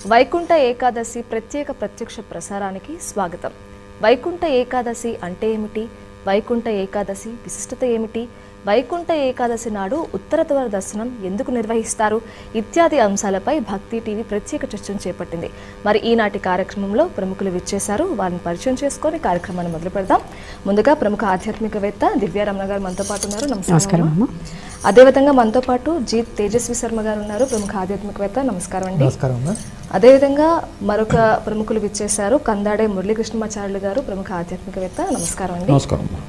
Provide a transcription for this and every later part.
వైకుంఠ ఏకాదశి ప్రత్యేక ప్రత్యక్ష ప్రసారానికి స్వాగతం వైకుంఠ ఏకాదశి అంటే ఏమిటి వైకుంఠ ఏకాదశి విశిష్టత ఏమిటి వైకుంఠ ఏకాదశి నాడు ఉత్తర ద్వార దర్శనం ఎందుకు నిర్వహిస్తారు ఇత్యాది అంశాలపై భక్తి టీవీ ప్రత్యేక చర్చను చేపట్టింది మరి ఈనాటి కార్యక్రమంలో ప్రముఖులు విచ్చేశారు వారిని పరిచయం చేసుకొని కార్యక్రమాన్ని మొదలు పెడదాం ముందుగా ప్రముఖ ఆధ్యాత్మికవేత్త దివ్యారమణ గారు మనతో పాటు ఉన్నారు నమస్కారం అమ్మా. అదేవిధంగా మనతో పాటు జీ తేజస్వి శర్మ గారు ఉన్నారు ప్రముఖ ఆధ్యాత్మికవేత్త నమస్కారం అండి నమస్కారం అమ్మా అదేవిధంగా మరొక ప్రముఖులు విచ్చేశారు కందాడే మురళీకృష్ణమాచార్యులు గారు ప్రముఖ ఆధ్యాత్మికవేత్త నమస్కారం అండి నమస్కారం అమ్మా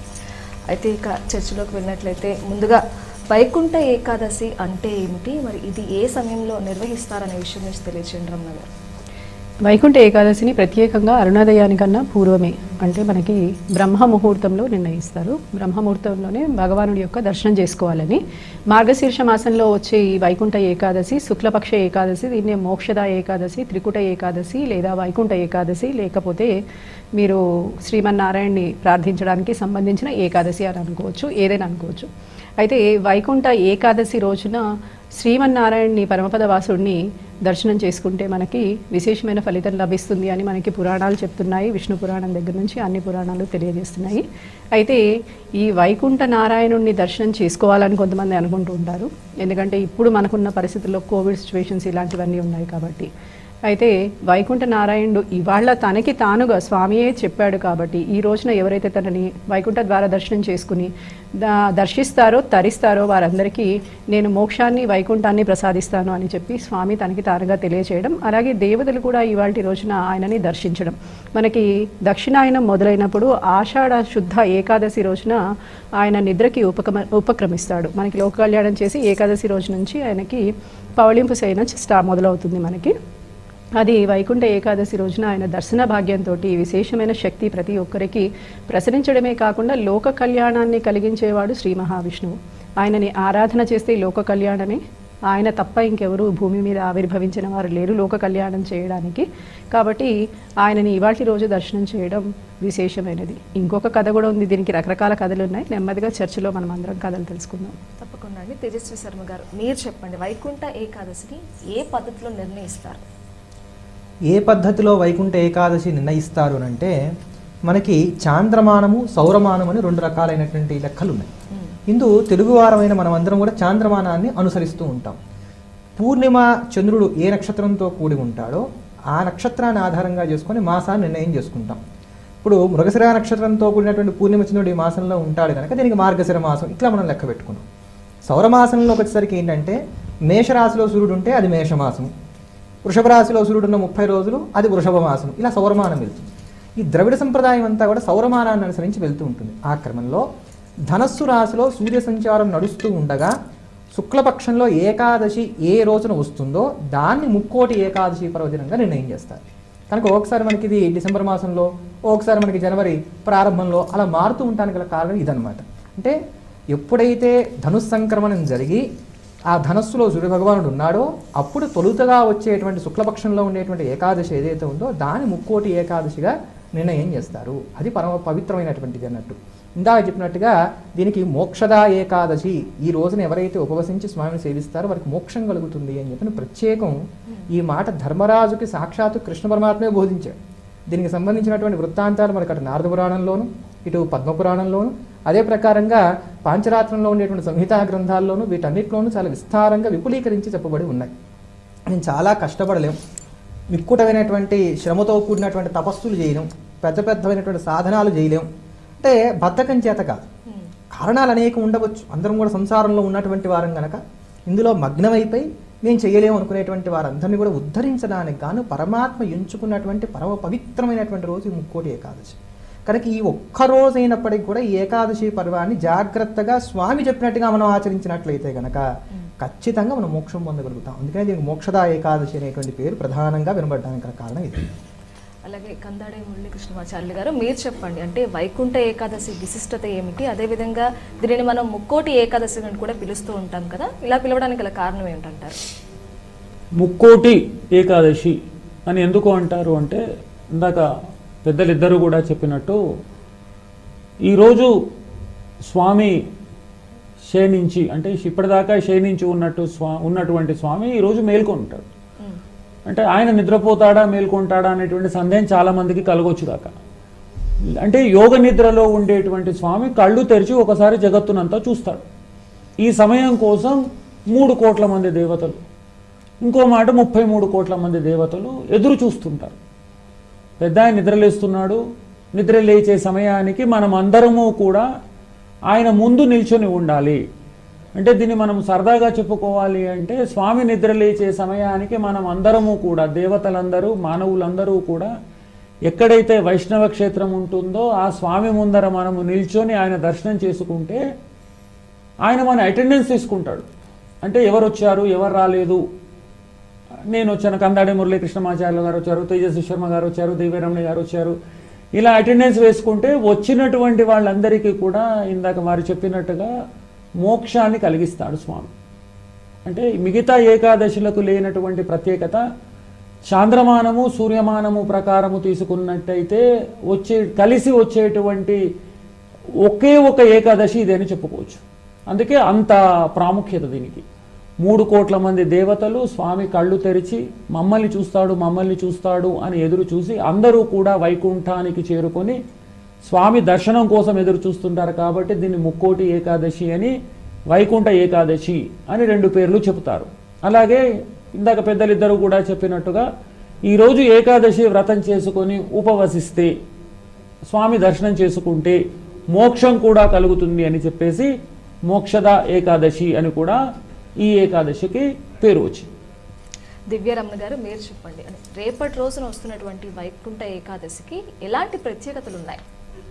అయితే ఇక చర్చలోకి వెళ్ళినట్లయితే ముందుగా వైకుంఠ ఏకాదశి అంటే ఏమిటి మరి ఇది ఏ సమయంలో నిర్వహిస్తారనే విషయం నుంచి తెలియచేయండి రమణ గారు వైకుంఠ ఏకాదశిని ప్రత్యేకంగా అరుణోదయానికన్నా పూర్వమే అంటే మనకి బ్రహ్మ ముహూర్తంలో నిర్ణయిస్తారు బ్రహ్మ ముహూర్తంలోనే భగవానుడి యొక్క దర్శనం చేసుకోవాలని మార్గశీర్ష మాసంలో వచ్చే ఈ వైకుంఠ ఏకాదశి శుక్లపక్ష ఏకాదశి దీన్నే మోక్షద ఏకాదశి త్రికుట ఏకాదశి లేదా వైకుంఠ ఏకాదశి లేకపోతే మీరు శ్రీమన్నారాయణని ప్రార్థించడానికి సంబంధించిన ఏకాదశి అని అనుకోవచ్చు ఏదైనా అనుకోవచ్చు అయితే వైకుంఠ ఏకాదశి రోజున శ్రీమన్నారాయణని పరమపద వాసుడిని దర్శనం చేసుకుంటే మనకి విశేషమైన ఫలితం లభిస్తుంది అని మనకి పురాణాలు చెప్తున్నాయి విష్ణు పురాణం దగ్గర నుంచి అన్ని పురాణాలు తెలియజేస్తున్నాయి అయితే ఈ వైకుంఠ నారాయణుడిని దర్శనం చేసుకోవాలని కొంతమంది అనుకుంటూ ఉంటారు ఎందుకంటే ఇప్పుడు మనకున్న పరిస్థితుల్లో కోవిడ్ సిచ్యువేషన్స్ ఇలాంటివన్నీ ఉన్నాయి కాబట్టి అయితే వైకుంఠ నారాయణుడు ఇవాళ తనకి తానుగా స్వామియే చెప్పాడు కాబట్టి ఈ రోజున ఎవరైతే తనని వైకుంఠ ద్వార దర్శనం చేసుకుని దా- దర్శిస్తారో తరిస్తారో వారందరికీ నేను మోక్షాన్ని వైకుంఠాన్ని ప్రసాదిస్తాను అని చెప్పి స్వామి తనకి తానుగా తెలియచేయడం అలాగే దేవతలు కూడా ఇవాళ రోజున ఆయనని దర్శించడం మనకి దక్షిణాయనం మొదలైనప్పుడు ఆషాఢ శుద్ధ ఏకాదశి రోజున ఆయన నిద్రకి ఉపక్రమ ఉపక్రమిస్తాడు మనకి లోక కళ్యాణం చేసి ఏకాదశి రోజు నుంచి ఆయనకి పవళింపు శయనం స్టా మొదలవుతుంది మనకి అది వైకుంఠ ఏకాదశి రోజున ఆయన దర్శన భాగ్యంతో విశేషమైన శక్తి ప్రతి ఒక్కరికి ప్రసరించడమే కాకుండా లోక కళ్యాణాన్ని కలిగించేవాడు శ్రీ మహావిష్ణువు ఆయనని ఆరాధన చేస్తే లోక కళ్యాణమే ఆయన తప్ప ఇంకెవరు భూమి మీద ఆవిర్భవించిన వారు లేరు లోక కళ్యాణం చేయడానికి కాబట్టి ఆయనని ఇవాటి రోజు దర్శనం చేయడం విశేషమైనది ఇంకొక కథ కూడా ఉంది దీనికి రకరకాల కథలు ఉన్నాయి నెమ్మదిగా చర్చలో మనం అందరం కథలు తెలుసుకుందాం తప్పకుండా అండి తేజస్వి శర్మ గారు మీరు చెప్పండి వైకుంఠ ఏకాదశిని ఏ పద్ధతిలో నిర్ణయిస్తారు ఏ పద్ధతిలో వైకుంఠ ఏకాదశి నిర్ణయిస్తారు అని అంటే మనకి చాంద్రమానము సౌరమానం అని రెండు రకాలైనటువంటి లెక్కలు ఉన్నాయి ఇందు తెలుగువారమైన మనమందరం కూడా చాంద్రమానాన్ని అనుసరిస్తూ ఉంటాం పూర్ణిమ చంద్రుడు ఏ నక్షత్రంతో కూడి ఉంటాడో ఆ నక్షత్రాన్ని ఆధారంగా చేసుకొని మాసాన్ని నిర్ణయం చేసుకుంటాం ఇప్పుడు మృగశిర నక్షత్రంతో కూడినటువంటి పూర్ణిమ చంద్రుడు ఈ మాసంలో ఉంటాడు కనుక దీనికి మార్గశిర మాసం ఇట్లా మనం లెక్క పెట్టుకున్నాం సౌరమాసంలోకి వచ్చేసరికి ఏంటంటే మేషరాశిలో సూర్యుడు ఉంటే అది మేషమాసం వృషభ రాశిలో సూర్యుడు ఉన్న ముప్పై రోజులు అది వృషభ మాసం ఇలా సౌరమానం వెళ్తుంది ఈ ద్రవిడ సంప్రదాయం అంతా కూడా సౌరమానాన్ని అనుసరించి వెళ్తూ ఉంటుంది ఆ క్రమంలో ధనస్సు రాశిలో సూర్య సంచారం నడుస్తూ ఉండగా శుక్లపక్షంలో ఏకాదశి ఏ రోజున వస్తుందో దాన్ని ముక్కోటి ఏకాదశి పర్వదినంగా నిర్ణయం చేస్తారు కనుక ఒకసారి మనకి ఇది డిసెంబర్ మాసంలో ఒకసారి మనకి జనవరి ప్రారంభంలో అలా మారుతూ ఉండడానికి గల కారణం ఇదనమాట అంటే ఎప్పుడైతే ధనుస్ సంక్రమణం జరిగి ఆ ధనస్సులో సూర్య భగవానుడు ఉన్నాడో అప్పుడు తొలుతగా వచ్చేటువంటి శుక్లపక్షంలో ఉండేటువంటి ఏకాదశి ఏదైతే ఉందో దాని ముక్కోటి ఏకాదశిగా నిర్ణయం చేస్తారు అది పరమ పవిత్రమైనటువంటిది అన్నట్టు ఇందాక చెప్పినట్టుగా దీనికి మోక్షద ఏకాదశి ఈ రోజున ఎవరైతే ఉపవసించి స్వామిని సేవిస్తారో వారికి మోక్షం కలుగుతుంది అని చెప్పిన ప్రత్యేకం ఈ మాట ధర్మరాజుకి సాక్షాత్తు కృష్ణ పరమాత్మే బోధించాడు దీనికి సంబంధించినటువంటి వృత్తాంతాలు మనకు అటు నారద పురాణంలోను ఇటు పద్మపురాణంలోను అదే ప్రకారంగా పాంచరాత్రంలో ఉండేటువంటి సంహితా గ్రంథాల్లోనూ వీటన్నిటిలోనూ చాలా విస్తారంగా విపులీకరించి చెప్పబడి ఉన్నాయి నేను చాలా కష్టపడలేం మిక్కుటమైనటువంటి శ్రమతో కూడినటువంటి తపస్సులు చేయలేం పెద్ద పెద్దమైనటువంటి సాధనాలు చేయలేం అంటే బద్ధకం చేత కాదు కారణాలు అనేక ఉండవచ్చు అందరం కూడా సంసారంలో ఉన్నటువంటి వారం గనక ఇందులో మగ్నమైపోయి మేము చేయలేము అనుకునేటువంటి వారందరినీ కూడా ఉద్ధరించడానికి గాను పరమాత్మ ఎంచుకున్నటువంటి పరమ పవిత్రమైనటువంటి రోజు ఈ ముక్కోటి ఏకాదశి కనుక ఈ ఒక్క రోజైనప్పటికీ కూడా ఈ ఏకాదశి పర్వాన్ని జాగ్రత్తగా స్వామి చెప్పినట్టుగా మనం ఆచరించినట్లయితే గనక ఖచ్చితంగా మనం మోక్షం పొందగలుగుతాం అందుకని దీనికి మోక్షదా ఏకాదశి అనేటువంటి పేరు ప్రధానంగా వినబడడానికి గల కారణం ఇది అలాగే కందాడే మురళీకృష్ణమాచార్యులు గారు మీరు చెప్పండి అంటే వైకుంఠ ఏకాదశి విశిష్టత ఏమిటి అదేవిధంగా దీనిని మనం ముక్కోటి ఏకాదశి అని కూడా పిలుస్తూ ఉంటాం కదా ఇలా పిలవడానికి గల కారణం ఏమిటంటారు ముక్కోటి ఏకాదశి అని ఎందుకు అంటారు అంటే ఇందాక పెద్దలిద్దరూ కూడా చెప్పినట్టు ఈరోజు స్వామి శయనించి అంటే ఇప్పటిదాకా శయనించి ఉన్నట్టు స్వా ఉన్నటువంటి స్వామి ఈరోజు మేల్కొని ఉంటాడు ఉమ్, అంటే ఆయన నిద్రపోతాడా మేల్కొంటాడా అనేటువంటి సందేహం చాలా మందికి కలగొచ్చు కాక అంటే యోగ నిద్రలో ఉండేటువంటి స్వామి కళ్ళు తెరిచి ఒకసారి జగత్తునంతా చూస్తాడు ఈ సమయం కోసం మూడు కోట్ల మంది దేవతలు ఇంకో మాట ముప్పై మూడు కోట్ల మంది దేవతలు ఎదురు చూస్తుంటారు పెద్ద ఆయన నిద్రలేస్తున్నాడు నిద్ర లేచే సమయానికి మనం అందరము కూడా ఆయన ముందు నిల్చొని ఉండాలి అంటే దీన్ని మనం సరదాగా చెప్పుకోవాలి అంటే స్వామి నిద్ర లేచే సమయానికి మనం అందరము కూడా దేవతలందరూ మానవులందరూ కూడా ఎక్కడైతే వైష్ణవ క్షేత్రం ఉంటుందో ఆ స్వామి ముందర మనము నిల్చొని ఆయన దర్శనం చేసుకుంటే ఆయన మన అటెండెన్స్ తీసుకుంటాడు అంటే ఎవరు వచ్చారు ఎవరు రాలేదు నేను వచ్చాను కందాడి మురళీకృష్ణమాచార్యులు గారు వచ్చారు తేజస్వి శర్మ గారు వచ్చారు దేవీరమణి గారు వచ్చారు ఇలా అటెండెన్స్ వేసుకుంటే వచ్చినటువంటి వాళ్ళందరికీ కూడా ఇందాక వారు చెప్పినట్టుగా మోక్షాన్ని కలిగిస్తాడు స్వామి అంటే మిగతా ఏకాదశులకు లేనటువంటి ప్రత్యేకత చాంద్రమానము సూర్యమానము ప్రకారము తీసుకున్నట్టయితే వచ్చే కలిసి వచ్చేటువంటి ఒకే ఒక ఏకాదశి ఇదని చెప్పుకోవచ్చు అందుకే అంత ప్రాముఖ్యత దీనికి మూడు కోట్ల మంది దేవతలు స్వామి కళ్ళు తెరిచి మమ్మల్ని చూస్తాడు మమ్మల్ని చూస్తాడు అని ఎదురు చూసి అందరూ కూడా వైకుంఠానికి చేరుకొని స్వామి దర్శనం కోసం ఎదురు చూస్తుంటారు కాబట్టి దీన్ని ముక్కోటి ఏకాదశి అని వైకుంఠ ఏకాదశి అని రెండు పేర్లు చెబుతారు అలాగే ఇందాక పెద్దలిద్దరూ కూడా చెప్పినట్టుగా ఈరోజు ఏకాదశి వ్రతం చేసుకొని ఉపవసిస్తే స్వామి దర్శనం చేసుకుంటే మోక్షం కూడా కలుగుతుంది అని చెప్పేసి మోక్షద ఏకాదశి అని కూడా ఈ ఏకాదశికి పేరు వచ్చింది దివ్యరమణ గారు మీరు చెప్పండి అని రేపటి రోజున వస్తున్నటువంటి వైకుంఠ ఏకాదశికి ఎలాంటి ప్రత్యేకతలు ఉన్నాయి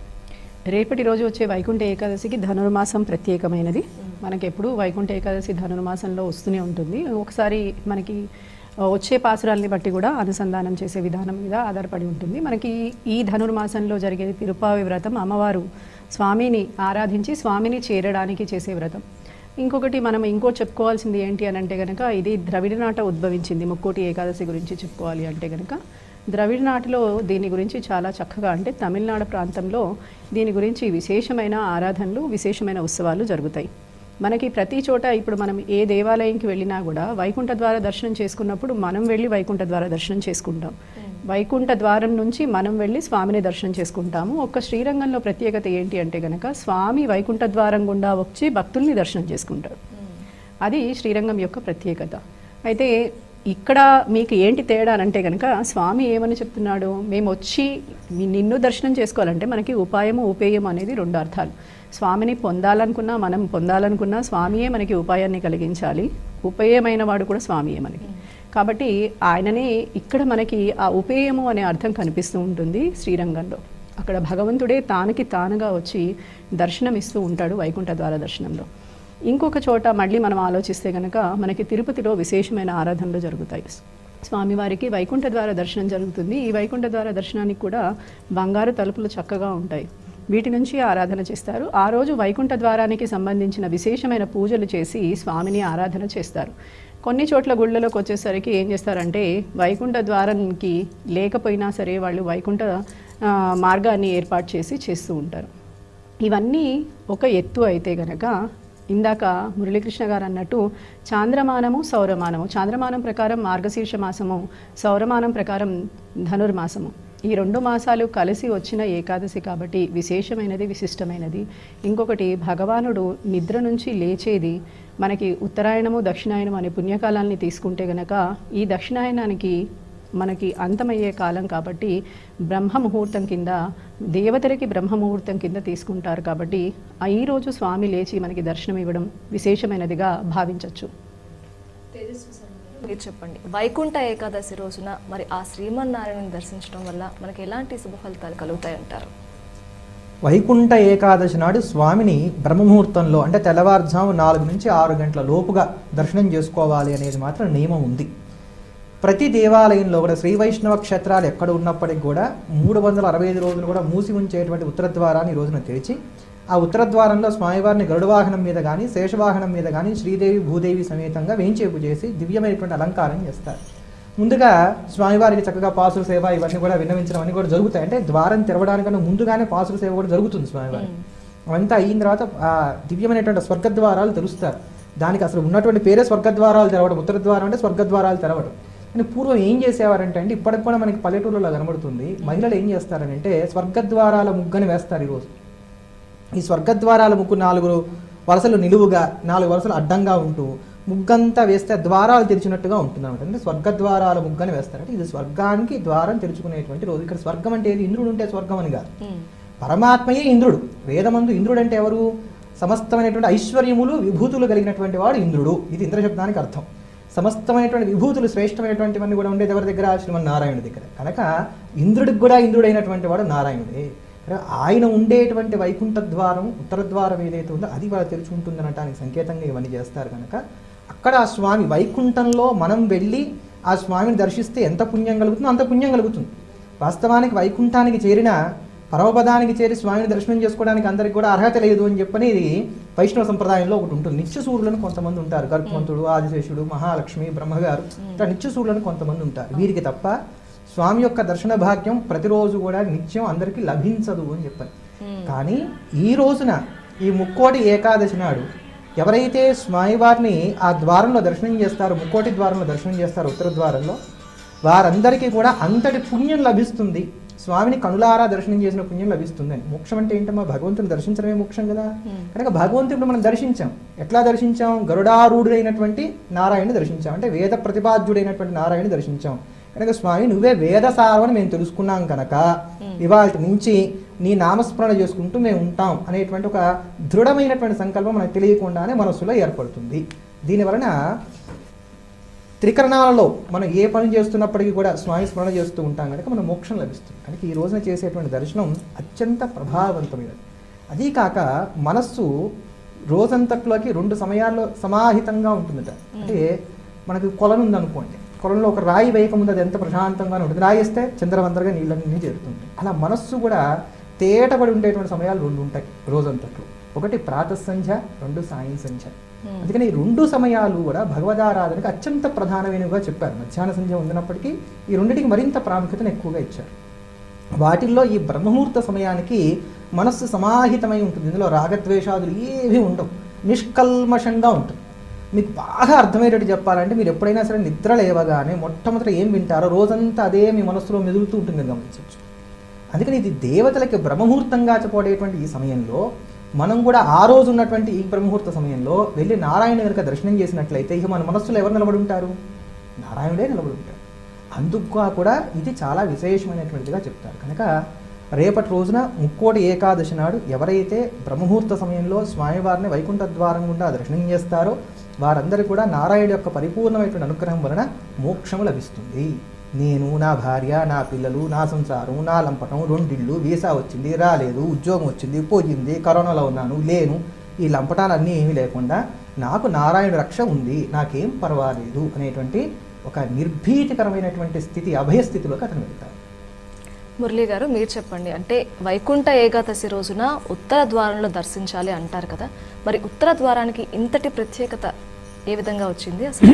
రేపటి రోజు వచ్చే వైకుంఠ ఏకాదశికి ధనుర్మాసం ప్రత్యేకమైనది మనకి ఎప్పుడు వైకుంఠ ఏకాదశి ధనుర్మాసంలో వస్తూనే ఉంటుంది ఒకసారి మనకి ఆ, వచ్చే పాసురాల్ని బట్టి కూడా అనుసంధానం చేసే విధానం మీద ఆధారపడి ఉంటుంది మనకి ఈ ధనుర్మాసంలో జరిగే తిరుపావి వ్రతం అమ్మవారు స్వామిని ఆరాధించి స్వామిని చేరడానికి చేసే వ్రతం ఇంకొకటి మనం ఇంకో చెప్పుకోవాల్సింది ఏంటి అని అంటే కనుక ఇది ద్రవిడ నాట ఉద్భవించింది ముక్కోటి ఏకాదశి గురించి చెప్పుకోవాలి అంటే కనుక ద్రవిడ నాటిలో దీని గురించి చాలా చక్కగా అంటే తమిళనాడు ప్రాంతంలో దీని గురించి విశేషమైన ఆరాధనలు విశేషమైన ఉత్సవాలు జరుగుతాయి మనకి ప్రతి చోట ఇప్పుడు మనం ఏ దేవాలయంకి వెళ్ళినా కూడా వైకుంఠ ద్వార దర్శనం చేసుకున్నప్పుడు మనం వెళ్ళి వైకుంఠ ద్వార దర్శనం చేసుకుంటాం వైకుంఠ ద్వారం నుంచి మనం వెళ్ళి స్వామిని దర్శనం చేసుకుంటాము ఒక్క శ్రీరంగంలో ప్రత్యేకత ఏంటి అంటే గనక స్వామి వైకుంఠ ద్వారం గుండా వచ్చి భక్తుల్ని దర్శనం చేసుకుంటాడు అది శ్రీరంగం యొక్క ప్రత్యేకత అయితే ఇక్కడ మీకు ఏంటి తేడా అని అంటే కనుక స్వామి ఏమని చెప్తున్నాడు మేము వచ్చి మీ- నిన్ను దర్శనం చేసుకోవాలంటే మనకి ఉపాయము ఉపేయం అనేది రెండు అర్థాలు స్వామిని పొందాలనుకున్నా మనం పొందాలనుకున్నా స్వామియే మనకి ఉపాయాన్ని కలిగించాలి ఉపేయమైన వాడు కూడా స్వామియే మనకి కాబట్టి ఆయననే ఇక్కడ మనకి ఆ ఉపేయము అనే అర్థం కనిపిస్తూ ఉంటుంది శ్రీరంగంలో అక్కడ భగవంతుడే తానికి తానుగా వచ్చి దర్శనం ఇస్తూ ఉంటాడు వైకుంఠ ద్వార దర్శనంలో ఇంకొక చోట మళ్ళీ మనం ఆలోచిస్తే కనుక మనకి తిరుపతిలో విశేషమైన ఆరాధనలు జరుగుతాయి స్వామివారికి వైకుంఠ ద్వార దర్శనం జరుగుతుంది ఈ వైకుంఠ ద్వార దర్శనానికి కూడా బంగారు తలుపులు చక్కగా ఉంటాయి వీటి నుంచి ఆరాధన చేస్తారు ఆ రోజు వైకుంఠ ద్వారానికి సంబంధించిన విశేషమైన పూజలు చేసి స్వామిని ఆరాధన చేస్తారు కొన్ని చోట్ల గుళ్ళలోకి వచ్చేసరికి ఏం చేస్తారంటే వైకుంఠ ద్వారానికి లేకపోయినా సరే వాళ్ళు వైకుంఠ ఆ, మార్గాన్ని ఏర్పాటు చేసి చేస్తూ ఉంటారు ఇవన్నీ ఒక ఎత్తు అయితే గనక ఇందాక మురళీకృష్ణ గారు అన్నట్టు చాంద్రమానము సౌరమానము చాంద్రమానం ప్రకారం మార్గశీర్ష మాసము సౌరమానం ప్రకారం ధనుర్మాసము ఈ రెండు మాసాలు కలిసి వచ్చిన ఏకాదశి కాబట్టి విశేషమైనది విశిష్టమైనది ఇంకొకటి భగవానుడు నిద్ర నుంచి లేచేది మనకి ఉత్తరాయణము దక్షిణాయనం అనే పుణ్యకాలాన్ని తీసుకుంటే గనక ఈ దక్షిణాయనానికి మనకి అంతమయ్యే కాలం కాబట్టి బ్రహ్మ ముహూర్తం కింద దేవతలకి బ్రహ్మ ముహూర్తం కింద తీసుకుంటారు కాబట్టి ఆ ఈ రోజు స్వామి లేచి మనకి దర్శనం ఇవ్వడం విశేషమైనదిగా భావించవచ్చు మీరు చెప్పండి వైకుంఠ ఏకాదశి రోజున మరి ఆ శ్రీమన్నారాయణని దర్శించడం వల్ల మనకి ఎలాంటి శుభ ఫలితాలు కలుగుతాయి అంటారు వైకుంఠ ఏకాదశి నాడు స్వామిని బ్రహ్మముహూర్తంలో అంటే తెల్లవారుజాము నాలుగు నుంచి ఆరు గంటల లోపుగా దర్శనం చేసుకోవాలి అనేది మాత్రం నియమం ఉంది ప్రతి దేవాలయంలో కూడా శ్రీ వైష్ణవ క్షేత్రాలు ఎక్కడ ఉన్నప్పటికీ కూడా మూడు వందల అరవై ఐదు రోజులు కూడా మూసి ఉంచేటువంటి ఉత్తర ద్వారాన్ని ఈ రోజున తెరిచి ఆ ఉత్తర ద్వారంలో స్వామివారిని గరుడ వాహనం మీద కానీ శేషవాహనం మీద కానీ శ్రీదేవి భూదేవి సమేతంగా వేంచేపు చేసి దివ్యమైనటువంటి అలంకారం చేస్తారు ముందుగా స్వామివారికి చక్కగా పాసుల సేవ ఇవన్నీ కూడా విన్నవించడం అన్ని కూడా జరుగుతాయి అంటే ద్వారం తెరవడానికన్నా ముందుగానే పాసుల సేవ కూడా జరుగుతుంది స్వామివారికి అవంతా అయిన తర్వాత ఆ దివ్యమైనటువంటి స్వర్గద్వారాలు తెరుస్తారు దానికి అసలు ఉన్నటువంటి పేరే స్వర్గద్వారాలు తెరవడం ఉత్తర ద్వారం అంటే స్వర్గద్వారాలు తెరవడం కానీ పూర్వం ఏం చేసేవారంటే అంటే ఇప్పటికి కూడా మనకి పల్లెటూరులో కనబడుతుంది మహిళలు ఏం చేస్తారని అంటే స్వర్గద్వారాల ముగ్గని వేస్తారు ఈరోజు ఈ స్వర్గద్వారాల ముగ్గు నాలుగు వరుసలు నిలువుగా నాలుగు వరుసలు అడ్డంగా ఉంటూ ముగ్గంతా వేస్తే ద్వారాలు తెరిచినట్టుగా ఉంటుంది అనమాట అంటే స్వర్గద్వారాల ముగ్గని వేస్తారంటే ఇది స్వర్గానికి ద్వారం తెరుచుకునేటువంటి రోజు ఇక్కడ స్వర్గం అంటే ఏది ఇంద్రుడు ఉంటే స్వర్గం అని కాదు ఉమ్, పరమాత్మయే ఇంద్రుడు వేదమందు ఇంద్రుడు అంటే ఎవరు సమస్తమైనటువంటి ఐశ్వర్యములు విభూతులు కలిగినటువంటి వాడు ఇంద్రుడు ఇది ఇంద్ర శబ్దానికి అర్థం సమస్తమైనటువంటి విభూతులు శ్రేష్టమైనటువంటివన్నీ కూడా ఉండేది ఎవరి దగ్గర శ్రీమన్ నారాయణుడి దగ్గర కనుక ఇంద్రుడికి కూడా ఇంద్రుడైనటువంటి వాడు నారాయణుడే కనుక ఆయన ఉండేటువంటి వైకుంఠ ద్వారం ఉత్తర ద్వారం ఏదైతే ఉందో అది వాళ్ళు తెరుచుకుంటుంది అనటానికి సంకేతంగా ఇవన్నీ చేస్తారు కనుక అక్కడ ఆ స్వామి వైకుంఠంలో మనం వెళ్ళి ఆ స్వామిని దర్శిస్తే ఎంత పుణ్యం కలుగుతుందో అంత పుణ్యం కలుగుతుంది వాస్తవానికి వైకుంఠానికి చేరిన పరమపదానికి చేరి స్వామిని దర్శనం చేసుకోవడానికి అందరికి కూడా అర్హత లేదు అని చెప్పని ఇది వైష్ణవ సంప్రదాయంలో ఒకటి ఉంటుంది నిత్యసూరులను కొంతమంది ఉంటారు గర్భవంతుడు ఆదిశేషుడు మహాలక్ష్మి బ్రహ్మగారు ఇట్లా నిత్యసూరులను కొంతమంది ఉంటారు వీరికి తప్ప స్వామి యొక్క దర్శన భాగ్యం ప్రతిరోజు కూడా నిత్యం అందరికీ లభించదు అని చెప్పని ఉమ్, కానీ ఈ రోజున ఈ ముక్కోటి ఏకాదశి నాడు ఎవరైతే స్వామివారిని ఆ ద్వారంలో దర్శనం చేస్తారో ముక్కోటి ద్వారంలో దర్శనం చేస్తారో ఉత్తర ద్వారంలో వారందరికీ కూడా అంతటి పుణ్యం లభిస్తుంది స్వామిని కనులారా దర్శనం చేసిన పుణ్యం లభిస్తుంది అని మోక్షం అంటే ఏంటమ్మా భగవంతుని దర్శించడమే మోక్షం కదా కనుక భగవంతుడిని మనం దర్శించాం ఎట్లా దర్శించాం గరుడారూఢుడైనటువంటి నారాయణని దర్శించాం అంటే వేద ప్రతిపాద్యుడైనటువంటి నారాయణని దర్శించాం కనుక స్వామి నువ్వే వేద సారమని మేము తెలుసుకున్నాం కనుక ఇవాళ నుంచి నీ నామస్మరణ చేసుకుంటూ మేము ఉంటాం అనేటువంటి ఒక దృఢమైనటువంటి సంకల్పం మనకు తెలియకుండానే మనస్సులో ఏర్పడుతుంది దీని వలన త్రికరణాలలో మనం ఏ పని చేస్తున్నప్పటికీ కూడా స్వామి స్మరణ చేస్తూ ఉంటాం కనుక మనం మోక్షం లభిస్తుంది కనుక ఈ రోజున చేసేటువంటి దర్శనం అత్యంత ప్రభావవంతమైనది అదీ కాక మనస్సు రోజంతట్లోకి రెండు సమయాల్లో సమాహితంగా ఉంటుందట అంటే మనకి కొలను ఉందనుకోండి కొలంలో ఒక రాయి వేయకముందు అది ఎంత ప్రశాంతంగానే ఉంటుంది రాయి వేస్తే చంద్రవందరగా నీళ్ళన్నీ చేరుతుంది అలా మనస్సు కూడా తేటపడి ఉండేటువంటి సమయాలు రెండు ఉంటాయి రోజంతట్లో ఒకటి ప్రాతః సంధ్య రెండు సాయం సంధ్య అందుకని ఈ రెండు సమయాలు కూడా భగవదారాధనకు అత్యంత ప్రధానమైనవిగా చెప్పారు మధ్యాహ్న సంధ్య ఉండినప్పటికీ ఈ రెండింటికి మరింత ప్రాముఖ్యతను ఎక్కువగా ఇచ్చారు వాటిల్లో ఈ బ్రహ్మముహూర్త సమయానికి మనస్సు సమాహితమై ఉంటుంది ఇందులో రాగద్వేషాదులు ఏవి ఉండవు నిష్కల్మషంగా ఉంటుంది మీకు బాగా అర్థమయ్యేటట్టు చెప్పాలంటే మీరు ఎప్పుడైనా సరే నిద్ర లేవగానే మొట్టమొదట ఏం వింటారో రోజంతా అదే మీ మనస్సులో మెదులుతూ ఉంటుంది గమనించవచ్చు అందుకని ఇది దేవతలకి బ్రహ్మముహూర్తంగా చెప్పబడేటువంటి ఈ సమయంలో మనం కూడా ఆ రోజు ఉన్నటువంటి ఈ బ్రహ్మముహూర్త సమయంలో వెళ్ళి నారాయణ కనుక దర్శనం చేసినట్లయితే ఇక మన మనస్సులో ఎవరు నిలబడి ఉంటారు నారాయణుడే నిలబడి ఉంటారు అందుకు కూడా ఇది చాలా విశేషమైనటువంటిదిగా చెప్తారు కనుక రేపటి రోజున ముక్కోటి ఏకాదశి నాడు ఎవరైతే బ్రహ్మముహూర్త సమయంలో స్వామివారిని వైకుంఠ ద్వారం గుండా దర్శనం చేస్తారో వారందరికీ కూడా నారాయణ యొక్క పరిపూర్ణమైనటువంటి అనుగ్రహం వలన మోక్షము లభిస్తుంది నేను నా భార్య నా పిల్లలు నా సంసారం నా లంపటం రెండిళ్ళు వీసా వచ్చింది రాలేదు ఉద్యోగం వచ్చింది పోయింది కరోనాలో ఉన్నాను లేను ఈ లంపటాలన్నీ ఏమీ లేకుండా నాకు నారాయణ రక్ష ఉంది నాకేం పర్వాలేదు అనేటువంటి ఒక నిర్భీతికరమైనటువంటి స్థితి అభయస్థితిలోకి అతను వెళ్తాడు మురళి గారు మీరు చెప్పండి అంటే వైకుంఠ ఏకాదశి రోజున ఉత్తర ద్వారంలో దర్శించాలి అంటారు కదా మరి ఉత్తర ద్వారానికి ఇంతటి ప్రత్యేకత ఏ విధంగా వచ్చింది అసలు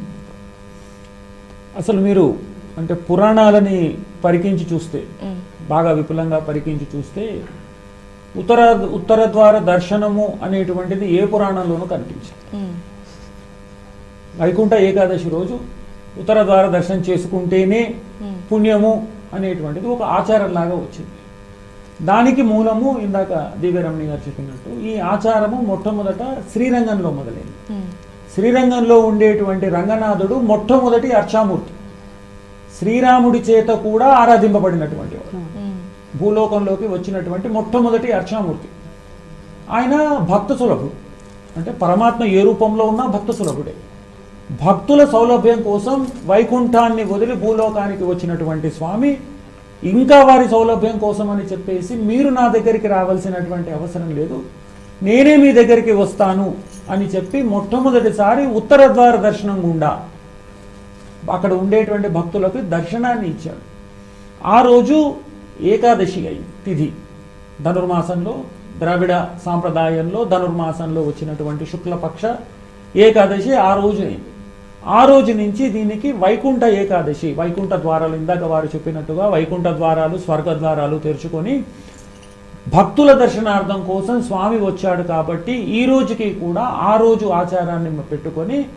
అసలు మీరు అంటే పురాణాలని పరికించి చూస్తే ఉమ్, బాగా విపులంగా పరికించి చూస్తే ఉత్తర ఉత్తర ద్వార దర్శనము అనేటువంటిది ఏ పురాణంలోనూ కనిపించదు ఉమ్, వైకుంఠ ఏకాదశి రోజు ఉత్తర ద్వార దర్శనం చేసుకుంటేనే ఉమ్, పుణ్యము అనేటువంటిది ఒక ఆచారంలాగా వచ్చింది దానికి మూలము ఇందాక దివ్యరమణి గారు చెప్పినట్టు ఈ ఆచారము మొట్టమొదట శ్రీరంగంలో మొదలైంది ఉమ్, శ్రీరంగంలో ఉండేటువంటి రంగనాథుడు మొట్టమొదటి అర్చామూర్తి శ్రీరాముడి చేత కూడా ఆరాధింపబడినటువంటి వాడు ఉమ్, భూలోకంలోకి వచ్చినటువంటి మొట్టమొదటి అర్చామూర్తి ఆయన భక్త సులభుడు అంటే పరమాత్మ ఏ రూపంలో ఉన్నా భక్త సులభుడే భక్తుల సౌలభ్యం కోసం వైకుంఠాన్ని వదిలి భూలోకానికి వచ్చినటువంటి స్వామి ఇంకా వారి సౌలభ్యం కోసం అని చెప్పేసి మీరు నా దగ్గరికి రావాల్సినటువంటి అవసరం లేదు నేనే మీ దగ్గరికి వస్తాను అని చెప్పి మొట్టమొదటిసారి ఉత్తర ద్వార దర్శనం గుండా అక్కడ ఉండేటువంటి భక్తులకు దర్శనాన్ని ఇచ్చాడు ఆ రోజు ఏకాదశి అయింది తిథి ధనుర్మాసంలో ద్రవిడ సాంప్రదాయంలో ధనుర్మాసంలో వచ్చినటువంటి శుక్లపక్ష ఏకాదశి ఆ రోజు అయింది ఆ రోజు నుంచి దీనికి వైకుంఠ ఏకాదశి వైకుంఠ ద్వారాలు ఇందాక వారు చెప్పినట్టుగా వైకుంఠ ద్వారాలు స్వర్గ ద్వారాలు తెరుచుకొని భక్తుల దర్శనార్థం కోసం స్వామి వచ్చాడు కాబట్టి ఈ రోజుకి కూడా ఆ రోజు ఆచారాన్ని పెట్టుకొని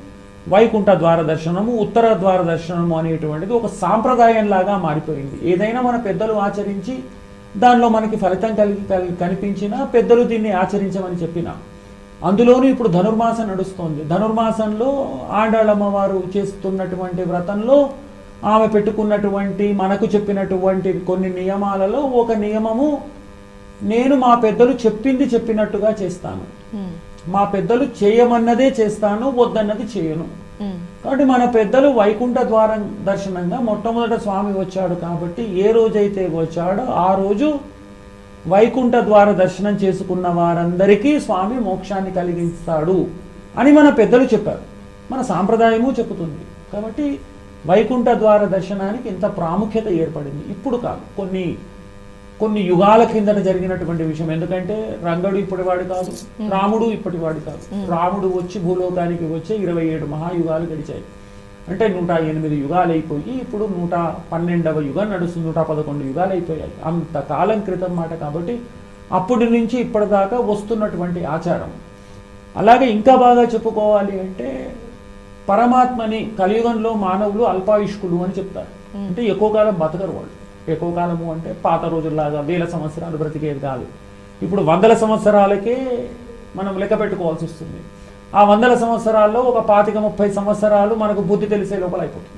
వైకుంఠ ద్వార దర్శనము ఉత్తర ద్వార దర్శనము అనేటువంటిది ఒక సాంప్రదాయంలాగా మారిపోయింది ఏదైనా మన పెద్దలు ఆచరించి దానిలో మనకి ఫలితం కలిగి కలి- కనిపించినా పెద్దలు దీన్ని ఆచరించమని చెప్పిన అందులోనూ ఇప్పుడు ధనుర్మాసం నడుస్తోంది ధనుర్మాసంలో ఆండాళమ్మ వారు చేస్తున్నటువంటి వ్రతంలో ఆమె పెట్టుకున్నటువంటి మనకు చెప్పినటువంటి కొన్ని నియమాలలో ఒక నియమము నేను మా పెద్దలు చెప్పింది చెప్పినట్టుగా చేస్తాను ఉమ్, మా పెద్దలు చేయమన్నదే చేస్తాను వద్దన్నది చేయను ఉమ్, కాబట్టి మన పెద్దలు వైకుంఠ ద్వారం దర్శనంగా మొట్టమొదట స్వామి వచ్చాడు కాబట్టి ఏ రోజైతే వచ్చాడో ఆ రోజు వైకుంఠ ద్వార దర్శనం చేసుకున్న వారందరికీ స్వామి మోక్షాన్ని కలిగిస్తాడు అని మన పెద్దలు చెప్పారు మన సాంప్రదాయము చెబుతుంది కాబట్టి వైకుంఠ ద్వార దర్శనానికి ఇంత ప్రాముఖ్యత ఏర్పడింది ఇప్పుడు కాదు కొన్ని కొన్ని యుగాల కిందట జరిగినటువంటి విషయం ఎందుకంటే రంగడు ఇప్పటివాడు కాదు రాముడు ఇప్పటివాడు కాదు రాముడు వచ్చి భూలోకానికి వచ్చే ఇరవై ఏడు మహాయుగాలు గడిచాయి అంటే నూట ఎనిమిది యుగాలు అయిపోయి ఇప్పుడు నూట పన్నెండవ యుగం నడుస్తుంది నూట పదకొండు యుగాలు అయిపోయాయి అంత కాలం క్రితం మాట కాబట్టి అప్పటి నుంచి ఇప్పటిదాకా వస్తున్నటువంటి ఆచారం అలాగే ఇంకా బాగా చెప్పుకోవాలి అంటే పరమాత్మని కలియుగంలో మానవులు అల్పాయుష్కులు అని చెప్తారు అంటే ఎక్కువ కాలం బతకరు వాళ్ళు ఎక్కువ కాలము అంటే పాత రోజుల్లాగా వేల సంవత్సరాలు బ్రతికేది కాదు ఇప్పుడు వందల సంవత్సరాలకే మనం లెక్క పెట్టుకోవాల్సి వస్తుంది ఆ వందల సంవత్సరాల్లో ఒక పాతిక ముప్పై సంవత్సరాలు మనకు బుద్ధి తెలిసే లోపల అయిపోతుంది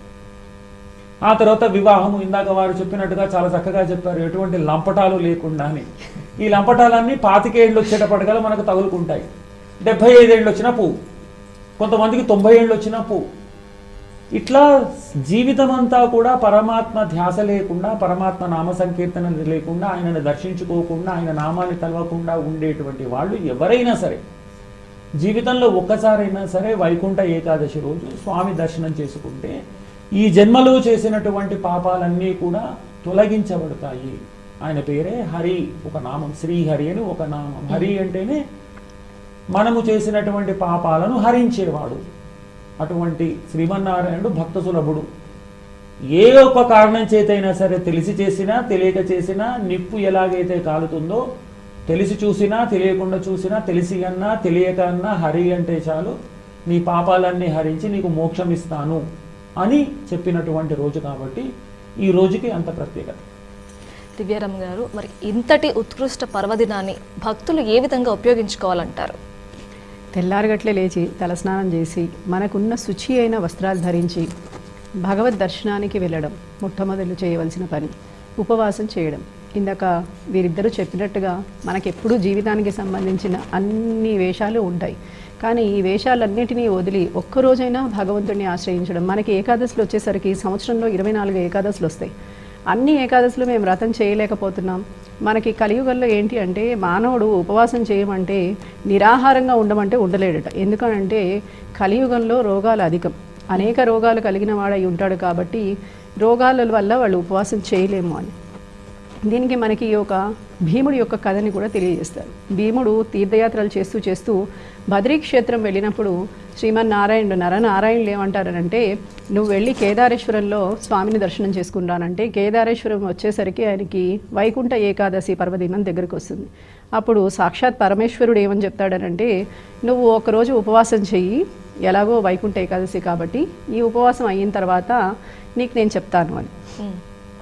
ఆ తర్వాత వివాహము ఇందాక వారు చెప్పినట్టుగా చాలా చక్కగా చెప్పారు ఎటువంటి లంపటాలు లేకుండా అని ఈ లంపటాలన్నీ పాతికేళ్ళు వచ్చేటప్పటికల్లా మనకు తగులుకుంటాయి డెబ్బై ఐదేళ్ళు వచ్చిన పువ్వు కొంతమందికి తొంభై ఏళ్ళు వచ్చిన పువ్వు ఇట్లా జీవితం అంతా కూడా పరమాత్మ ధ్యాస లేకుండా పరమాత్మ నామ సంకీర్తన లేకుండా ఆయనను దర్శించుకోకుండా ఆయన నామాన్ని తలవకుండా ఉండేటువంటి వాళ్ళు ఎవరైనా సరే జీవితంలో ఒక్కసారైనా సరే వైకుంఠ ఏకాదశి రోజు స్వామి దర్శనం చేసుకుంటే ఈ జన్మలో చేసినటువంటి పాపాలన్నీ కూడా తొలగించబడతాయి ఆయన పేరే హరి ఒక నామం శ్రీహరి అని ఒక నామం హరి అంటేనే మనము చేసినటువంటి పాపాలను హరించేవాడు అటువంటి శ్రీమన్నారాయణుడు భక్త సులభుడు ఏ ఒక్క కారణం చేతైనా సరే తెలిసి చేసినా తెలియక చేసినా నిప్పు ఎలాగైతే కాలుతుందో తెలిసి చూసినా తెలియకుండా చూసినా తెలిసి అన్నా తెలియక అన్నా హరి అంటే చాలు నీ పాపాలన్నీ హరించి నీకు మోక్షం ఇస్తాను అని చెప్పినటువంటి రోజు కాబట్టి ఈ రోజుకి అంత ప్రత్యేకత దివ్యారామ్ గారు మరి ఇంతటి ఉత్కృష్ట పర్వదినాన్ని భక్తులు ఏ విధంగా ఉపయోగించుకోవాలంటారు తెల్లారగట్లే లేచి తలస్నానం చేసి మనకున్న శుచి అయిన వస్త్రాలు ధరించి భగవద్ దర్శనానికి వెళ్ళడం మొట్టమొదలు చేయవలసిన పని ఉపవాసం చేయడం ఇందాక వీరిద్దరూ చెప్పినట్టుగా మనకెప్పుడు జీవితానికి సంబంధించిన అన్ని వేషాలు ఉంటాయి కానీ ఈ వేషాలన్నిటినీ వదిలి ఒక్కరోజైనా భగవంతుడిని ఆశ్రయించడం మనకి ఏకాదశులు వచ్చేసరికి సంవత్సరంలో ఇరవై నాలుగు ఏకాదశులు వస్తాయి అన్ని ఏకాదశులు మేము వ్రతం చేయలేకపోతున్నాం మనకి కలియుగంలో ఏంటి అంటే మానవుడు ఉపవాసం చేయమంటే నిరాహారంగా ఉండమంటే ఉండలేడట ఎందుకనంటే కలియుగంలో రోగాలు అధికం అనేక రోగాలు కలిగిన వాడై ఉంటాడు కాబట్టి రోగాల వల్ల వాళ్ళు ఉపవాసం చేయలేము అని దీనికి మనకి ఒక భీముడి యొక్క కథని కూడా తెలియజేస్తారు భీముడు తీర్థయాత్రలు చేస్తూ చేస్తూ బద్రీ క్షేత్రం వెళ్ళినప్పుడు శ్రీమన్నారాయణుడు నరనారాయణులు ఏమంటారనంటే నువ్వు వెళ్ళి కేదారేశ్వరంలో స్వామిని దర్శనం చేసుకుంటానంటే కేదారేశ్వరం వచ్చేసరికి ఆయనకి వైకుంఠ ఏకాదశి పర్వదినం దగ్గరికి వస్తుంది అప్పుడు సాక్షాత్ పరమేశ్వరుడు ఏమని చెప్తాడనంటే నువ్వు ఒకరోజు ఉపవాసం చెయ్యి ఎలాగో వైకుంఠ ఏకాదశి కాబట్టి ఈ ఉపవాసం అయిన తర్వాత నీకు నేను చెప్తాను అని ఉమ్,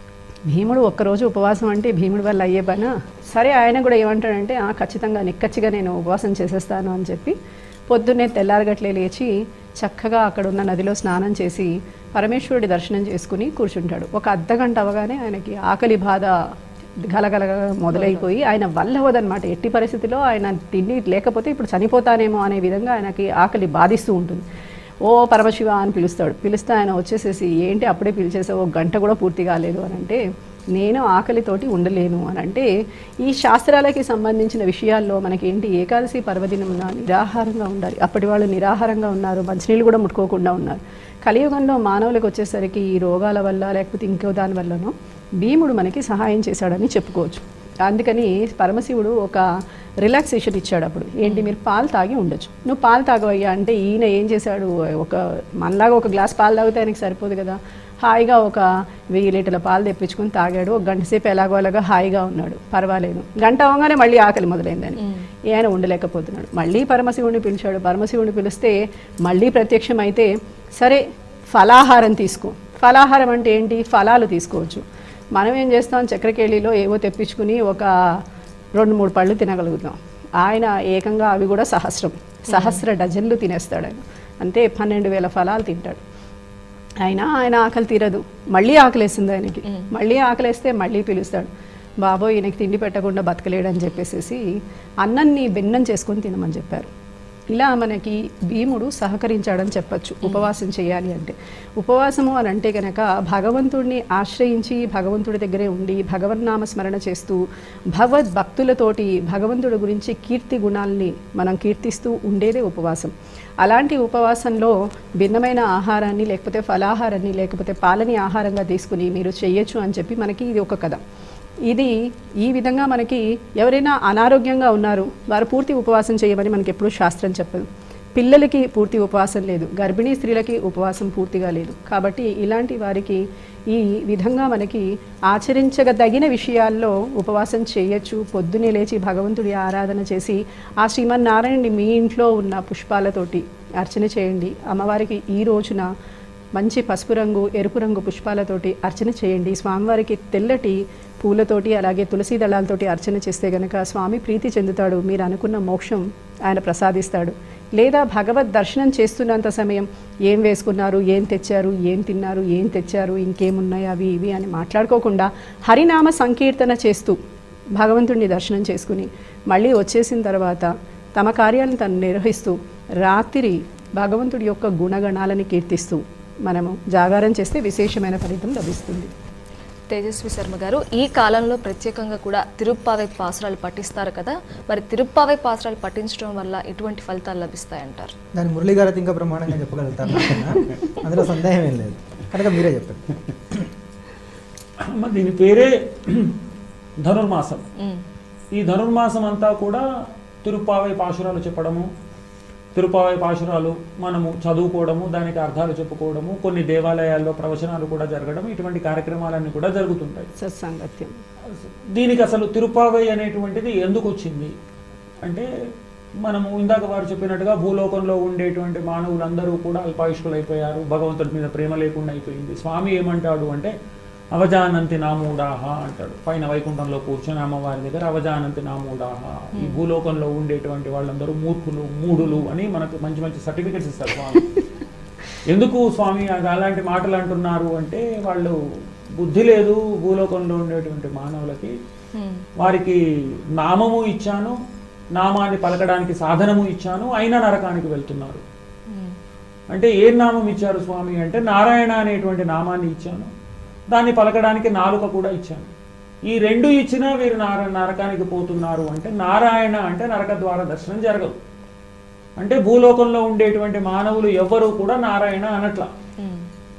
భీముడు ఒక్కరోజు ఉపవాసం అంటే భీముడి వల్ల అయ్యే పనా సరే ఆయన కూడా ఏమంటాడంటే "ఆ, ఖచ్చితంగా నిక్కచ్చిగా నేను ఉపవాసం చేసేస్తాను అని చెప్పి పొద్దున్నే తెల్లారగట్లే లేచి చక్కగా అక్కడ ఉన్న నదిలో స్నానం చేసి పరమేశ్వరుడి దర్శనం చేసుకుని కూర్చుంటాడు ఒక అర్ధగంట అవగానే ఆయనకి ఆకలి బాధ గలగలగా మొదలైపోయి ఆయన వల్ల అవ్వదన్నమాట ఎట్టి పరిస్థితిలో ఆయన తిండి లేకపోతే ఇప్పుడు చనిపోతానేమో అనే విధంగా ఆయనకి ఆకలి బాధిస్తూ ఉంటుంది ఓ పరమశివ అని పిలుస్తాడు పిలిస్తే ఆయన వచ్చేసేసి ఏంటి అప్పుడే పిలిచేసా ఓ గంట కూడా పూర్తి కాలేదు అని అంటే నేను ఆకలితోటి ఉండలేను అని అంటే ఈ శాస్త్రాలకి సంబంధించిన విషయాల్లో మనకేంటి ఏకాదశి పర్వదినమున నిరాహారంగా ఉండాలి అప్పటి వాళ్ళు నిరాహారంగా ఉన్నారు మంచినీళ్ళు కూడా ముట్టుకోకుండా ఉన్నారు కలియుగంలో మానవులకు వచ్చేసరికి ఈ రోగాల వల్ల లేకపోతే ఇంకో దాని వల్లనో భీముడు మనకి సహాయం చేశాడని చెప్పుకోవచ్చు అందుకని పరమశివుడు ఒక రిలాక్సేషన్ ఇచ్చాడు అప్పుడు ఏంటి మీరు పాలు తాగి ఉండొచ్చు నువ్వు పాలు తాగవయ్యా అంటే ఈయన ఏం చేశాడు ఒక మనలాగా ఒక గ్లాస్ పాలు తాగితే ఆయనకి సరిపోదు కదా హాయిగా ఒక వెయ్యి లీటర్ల పాలు తెప్పించుకుని తాగాడు ఒక గంట సేపు ఎలాగో అలాగా హాయిగా ఉన్నాడు పర్వాలేదు గంట అవగానే మళ్ళీ ఆకలి మొదలైందని ఆయన ఉండలేకపోతున్నాడు మళ్ళీ పరమశివుడిని పిలిచాడు పరమశివుడిని పిలిస్తే మళ్ళీ ప్రత్యక్షం అయితే సరే ఫలాహారం తీసుకో ఫలాహారం అంటే ఏంటి ఫలాలు తీసుకోవచ్చు మనం ఏం చేస్తాం చక్రకేళిలో ఏవో తెప్పించుకుని ఒక రెండు మూడు పళ్ళు తినగలుగుతాం ఆయన ఏకంగా అవి కూడా సహస్రం సహస్ర డజన్లు తినేస్తాడు ఆయన అంతే పన్నెండు వేల ఫలాలు తింటాడు అయినా ఆయన ఆకలి తీరదు మళ్ళీ ఆకలేస్తుంది ఆయనకి మళ్ళీ ఆకలేస్తే మళ్ళీ పిలుస్తాడు బాబోయ్ ఈయనకి తిండి పెట్టకుండా బతకలేడని చెప్పేసేసి అన్నాన్ని భిన్నం చేసుకొని తినమని చెప్పారు ఇలా మనకి భీముడు సహకరించాడని చెప్పచ్చు ఉపవాసం చేయాలి అంటే ఉపవాసము అని అంటే కనుక భగవంతుడిని ఆశ్రయించి భగవంతుడి దగ్గరే ఉండి భగవన్నామ స్మరణ చేస్తూ భగవద్ భక్తులతోటి భగవంతుడి గురించి కీర్తి గుణాల్ని మనం కీర్తిస్తూ ఉండేదే ఉపవాసం అలాంటి ఉపవాసంలో భిన్నమైన ఆహారాన్ని లేకపోతే ఫలాహారాన్ని లేకపోతే పాలని ఆహారంగా తీసుకుని మీరు చెయ్యొచ్చు అని చెప్పి మనకి ఇది ఒక కథ ఇది ఈ విధంగా మనకి ఎవరైనా అనారోగ్యంగా ఉన్నారు వారు పూర్తి ఉపవాసం చేయమని మనకి ఎప్పుడూ శాస్త్రం చెప్పదు పిల్లలకి పూర్తి ఉపవాసం లేదు గర్భిణీ స్త్రీలకి ఉపవాసం పూర్తిగా లేదు కాబట్టి ఇలాంటి వారికి ఈ విధంగా మనకి ఆచరించదగిన విషయాల్లో ఉపవాసం చేయొచ్చు పొద్దునే లేచి భగవంతుడి ఆరాధన చేసి ఆ శ్రీమన్నారాయణుడి మీ ఇంట్లో ఉన్న పుష్పాలతోటి అర్చన చేయండి అమ్మవారికి ఈ రోజున మంచి పసుపు రంగు ఎరుపు రంగు పుష్పాలతోటి అర్చన చేయండి స్వామివారికి తెల్లటి పూలతోటి అలాగే తులసి దళాలతోటి అర్చన చేస్తే గనక స్వామి ప్రీతి చెందుతాడు మీరు అనుకున్న మోక్షం ఆయన ప్రసాదిస్తాడు లేదా భగవద్ దర్శనం చేస్తున్నంత సమయం ఏం వేసుకున్నారు ఏం తెచ్చారు ఏం తిన్నారు ఏం తెచ్చారు ఇంకేమున్నాయి అవి ఇవి అని మాట్లాడుకోకుండా హరినామ సంకీర్తన చేస్తూ భగవంతుడిని దర్శనం చేసుకుని మళ్ళీ వచ్చేసిన తర్వాత తమ కార్యాలను తను నిర్వహిస్తూ రాత్రి భగవంతుడి యొక్క గుణగణాలని కీర్తిస్తూ మనము జాగారం చేస్తే విశేషమైన ఫలితం లభిస్తుంది తేజస్వి శర్మ గారు ఈ కాలంలో ప్రత్యేకంగా కూడా తిరుప్పావై పాసురాలు పఠిస్తారు కదా మరి తిరుప్పావై పాసురాలు పఠించడం వల్ల ఎటువంటి ఫలితాలు లభిస్తాయంటారు దాని మురళి గారు అయితే ఇంకా బ్రహ్మాండంగా చెప్పగలుగుతారు నాకన్నా. అందులో సందేహం ఏం లేదు కనుక మీరే చెప్పండి అమ్మ, దీని పేరే ధనుర్మాసం ఉమ్, ఈ ధనుర్మాసం అంతా కూడా తిరుప్పావై పాశురాలు చెప్పడము తిరుపావై పాశురాలు మనము చదువుకోవడము దానికి అర్థాలు చెప్పుకోవడము కొన్ని దేవాలయాల్లో ప్రవచనాలు కూడా జరగడం ఇటువంటి కార్యక్రమాలన్నీ కూడా జరుగుతుంటాయి సత్సాంగత్యం దీనికి అసలు తిరుపావై అనేటువంటిది ఎందుకు వచ్చింది అంటే మనము ఇందాక వారు చెప్పినట్టుగా భూలోకంలో ఉండేటువంటి మానవులందరూ కూడా అల్పాయుష్కులైపోయారు భగవంతుడి మీద ప్రేమ లేకుండా అయిపోయింది స్వామి ఏమంటాడు అంటే అవజానంతి నామూడాహ అంటాడు పైన వైకుంఠంలో కూర్చొని అమ్మవారి దగ్గర అవజానంతి నామూడాహ ఈ భూలోకంలో ఉండేటువంటి వాళ్ళందరూ మూర్ఖులు మూడులు అని మనకు మంచి మంచి సర్టిఫికెట్స్ ఇస్తారు స్వామి ఎందుకు స్వామి అది అలాంటి మాటలు అంటున్నారు అంటే వాళ్ళు బుద్ధి లేదు భూలోకంలో ఉండేటువంటి మానవులకి ఉమ్, వారికి నామము ఇచ్చాను నామాన్ని పలకడానికి సాధనము ఇచ్చాను అయినా నరకానికి వెళ్తున్నారు ఉమ్, అంటే ఏ నామం ఇచ్చారు స్వామి అంటే నారాయణ అనేటువంటి నామాన్ని ఇచ్చాను దాన్ని పలకడానికి నాలుక కూడా ఇచ్చాను ఈ రెండు ఇచ్చినా వీరు నార నరకానికి పోతున్నారు అంటే నారాయణ అంటే నరక ద్వార దర్శనం జరగదు అంటే భూలోకంలో ఉండేటువంటి మానవులు ఎవ్వరూ కూడా నారాయణ అనట్లా ఉమ్,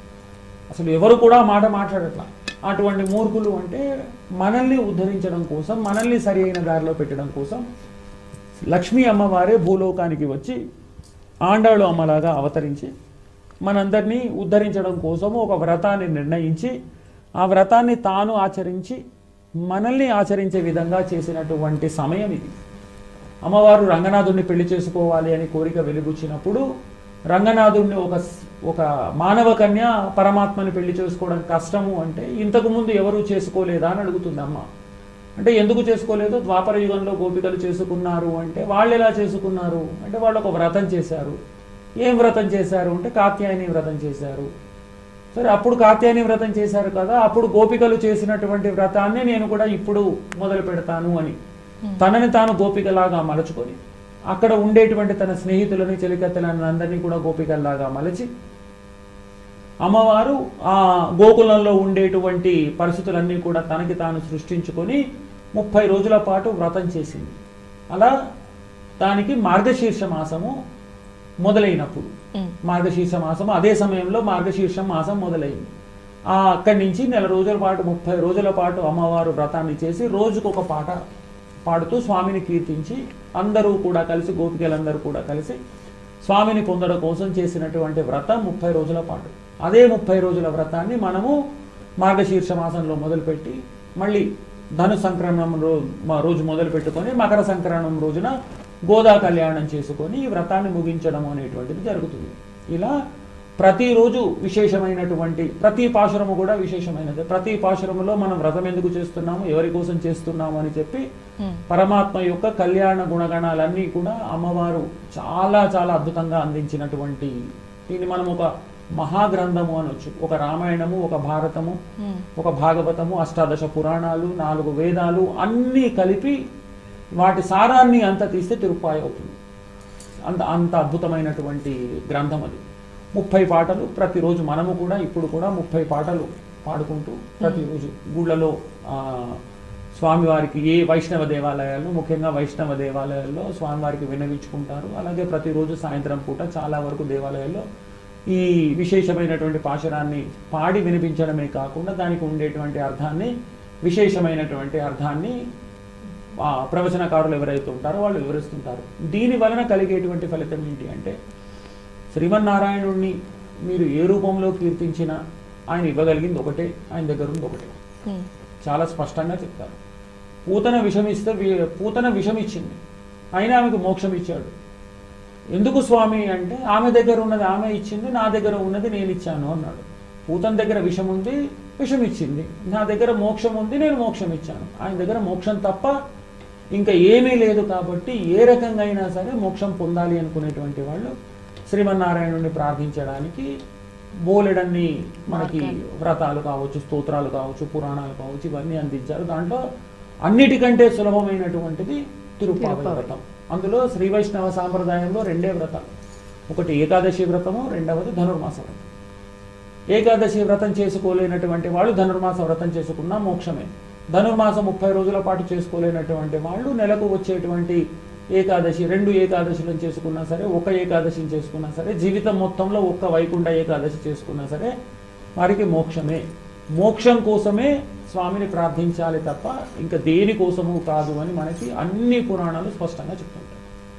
అసలు ఎవరు కూడా ఆ మాట మాట్లాడట్లా అటువంటి మూర్ఖులు అంటే మనల్ని ఉద్ధరించడం కోసం మనల్ని సరి అయిన దారిలో పెట్టడం కోసం లక్ష్మీ అమ్మవారే భూలోకానికి వచ్చి ఆండాళ్ళు అమ్మలాగా అవతరించి మనందరినీ ఉద్ధరించడం కోసం ఒక వ్రతాన్ని నిర్ణయించి ఆ వ్రతాన్ని తాను ఆచరించి మనల్ని ఆచరించే విధంగా చేసినటువంటి సమయం ఇది అమ్మవారు రంగనాథుడిని పెళ్లి చేసుకోవాలి అని కోరిక వెలుగుచ్చినప్పుడు రంగనాథుడిని ఒక స్- ఒక మానవ కన్య పరమాత్మని పెళ్లి చేసుకోవడం కష్టము అంటే ఇంతకు ముందు ఎవరు చేసుకోలేదా అని అడుగుతుంది అమ్మ అంటే ఎందుకు చేసుకోలేదు ద్వాపర యుగంలో గోపికలు చేసుకున్నారు అంటే వాళ్ళు ఎలా చేసుకున్నారు అంటే వాళ్ళు ఒక వ్రతం చేశారు ఏం వ్రతం చేశారు అంటే కాత్యాయని వ్రతం చేశారు సరే అప్పుడు కాత్యాయని వ్రతం చేశారు కదా అప్పుడు గోపికలు చేసినటువంటి వ్రతాన్ని నేను కూడా ఇప్పుడు మొదలు పెడతాను అని తనని తాను గోపికలాగా మలచుకొని అక్కడ ఉండేటువంటి తన స్నేహితులని చెలికత్తెలని అందరినీ కూడా గోపికల్లాగా మలచి అమ్మవారు ఆ గోకులంలో ఉండేటువంటి పరిస్థితులన్నీ కూడా తనకి తాను సృష్టించుకొని ముప్పై రోజుల పాటు వ్రతం చేసింది అలా దానికి మార్గశీర్ష మాసము మొదలైనప్పుడు ఉమ్, మార్గశీర్ష మాసం అదే సమయంలో మార్గశీర్ష మాసం మొదలైంది ఆ అక్కడి నుంచి నెల రోజుల పాటు ముప్పై రోజుల పాటు అమ్మవారు వ్రతాన్ని చేసి రోజుకొక పాట పాడుతూ స్వామిని కీర్తించి అందరూ కూడా కలిసి గోపికలందరూ కూడా కలిసి స్వామిని పొందడం కోసం చేసినటువంటి వ్రతం ముప్పై రోజుల పాటు అదే ముప్పై రోజుల వ్రతాన్ని మనము మార్గశీర్ష మాసంలో మొదలుపెట్టి మళ్ళీ ధను సంక్రమణం రో మా- రోజు మొదలు పెట్టుకొని మకర సంక్రమణం రోజున గోదా కళ్యాణం చేసుకొని ఈ వ్రతాన్ని ముగించడం అనేటువంటిది జరుగుతుంది ఇలా ప్రతిరోజు విశేషమైనటువంటి ప్రతి పాశురము కూడా విశేషమైనది ప్రతి పాశురములో మనం వ్రతం ఎందుకు చేస్తున్నాము ఎవరి కోసం చేస్తున్నాము అని చెప్పి పరమాత్మ యొక్క కళ్యాణ గుణగణాలన్నీ కూడా అమ్మవారు చాలా చాలా అద్భుతంగా అందించినటువంటి దీన్ని మనం ఒక మహాగ్రంథము అనొచ్చు ఒక రామాయణము ఒక భారతము ఒక భాగవతము అష్టాదశ పురాణాలు నాలుగు వేదాలు అన్నీ కలిపి వాటి సారాన్ని అంత తీస్తే తిరుప్పాయి అవుతుంది అంత అంత అద్భుతమైనటువంటి గ్రంథం అది ముప్పై పాటలు ప్రతిరోజు మనము కూడా ఇప్పుడు కూడా ముప్పై పాటలు పాడుకుంటూ ప్రతిరోజు గుళ్ళలో ఆ, స్వామివారికి ఏ వైష్ణవ దేవాలయాల్లో ముఖ్యంగా వైష్ణవ దేవాలయాల్లో స్వామివారికి వినవించుకుంటారు అలాగే ప్రతిరోజు సాయంత్రం పూట చాలా వరకు దేవాలయాల్లో ఈ విశేషమైనటువంటి పాశరాన్ని పాడి వినిపించడమే కాకుండా దానికి ఉండేటువంటి అర్థాన్ని విశేషమైనటువంటి అర్థాన్ని ఆ ప్రవచనకారులు ఎవరైతే ఉంటారో వాళ్ళు వివరిస్తుంటారు దీని వలన కలిగేటువంటి ఫలితం ఏంటి అంటే శ్రీమన్నారాయణుణ్ణి మీరు ఏ రూపంలో కీర్తించినా ఆయన ఇవ్వగలిగింది ఒకటే ఆయన దగ్గర ఉంది ఒకటే చాలా స్పష్టంగా చెప్తారు పూతన విషం ఇస్తే వి- పూతన విషం ఇచ్చింది అయినా ఆమెకు మోక్షం ఇచ్చాడు ఎందుకు స్వామి అంటే ఆమె దగ్గర ఉన్నది ఆమె ఇచ్చింది నా దగ్గర ఉన్నది నేను ఇచ్చాను అన్నాడు పూతన దగ్గర విషం ఉంది విషం ఇచ్చింది నా దగ్గర మోక్షం ఉంది నేను మోక్షం ఇచ్చాను ఆయన దగ్గర మోక్షం తప్ప ఇంకా ఏమీ లేదు కాబట్టి ఏ రకంగా అయినా సరే మోక్షం పొందాలి అనుకునేటువంటి వాళ్ళు శ్రీమన్నారాయణుడిని ప్రార్థించడానికి బోలెడన్ని మనకి వ్రతాలు కావచ్చు స్తోత్రాలు కావచ్చు పురాణాలు కావచ్చు ఇవన్నీ అందించారు దాంట్లో అన్నిటికంటే సులభమైనటువంటిది తిరుపావళి వ్రతం అందులో శ్రీ వైష్ణవ సాంప్రదాయంలో రెండే వ్రతాలు ఒకటి ఏకాదశి వ్రతము రెండవది ధనుర్మాస వ్రతం ఏకాదశి వ్రతం చేసుకోలేనటువంటి వాళ్ళు ధనుర్మాస వ్రతం చేసుకున్నా మోక్షమే ధనుర్మాసం ముప్పై రోజుల పాటు చేసుకోలేనటువంటి వాళ్ళు నెలకు వచ్చేటువంటి ఏకాదశి రెండు ఏకాదశులను చేసుకున్నా సరే ఒక ఏకాదశిని చేసుకున్నా సరే జీవితం మొత్తంలో ఒక్క వైకుంఠ ఏకాదశి చేసుకున్నా సరే వారికి మోక్షమే మోక్షం కోసమే స్వామిని ప్రార్థించాలి తప్ప ఇంకా దేని కోసము కాదు అని మనకి అన్ని పురాణాలు స్పష్టంగా చెప్తుంటాయి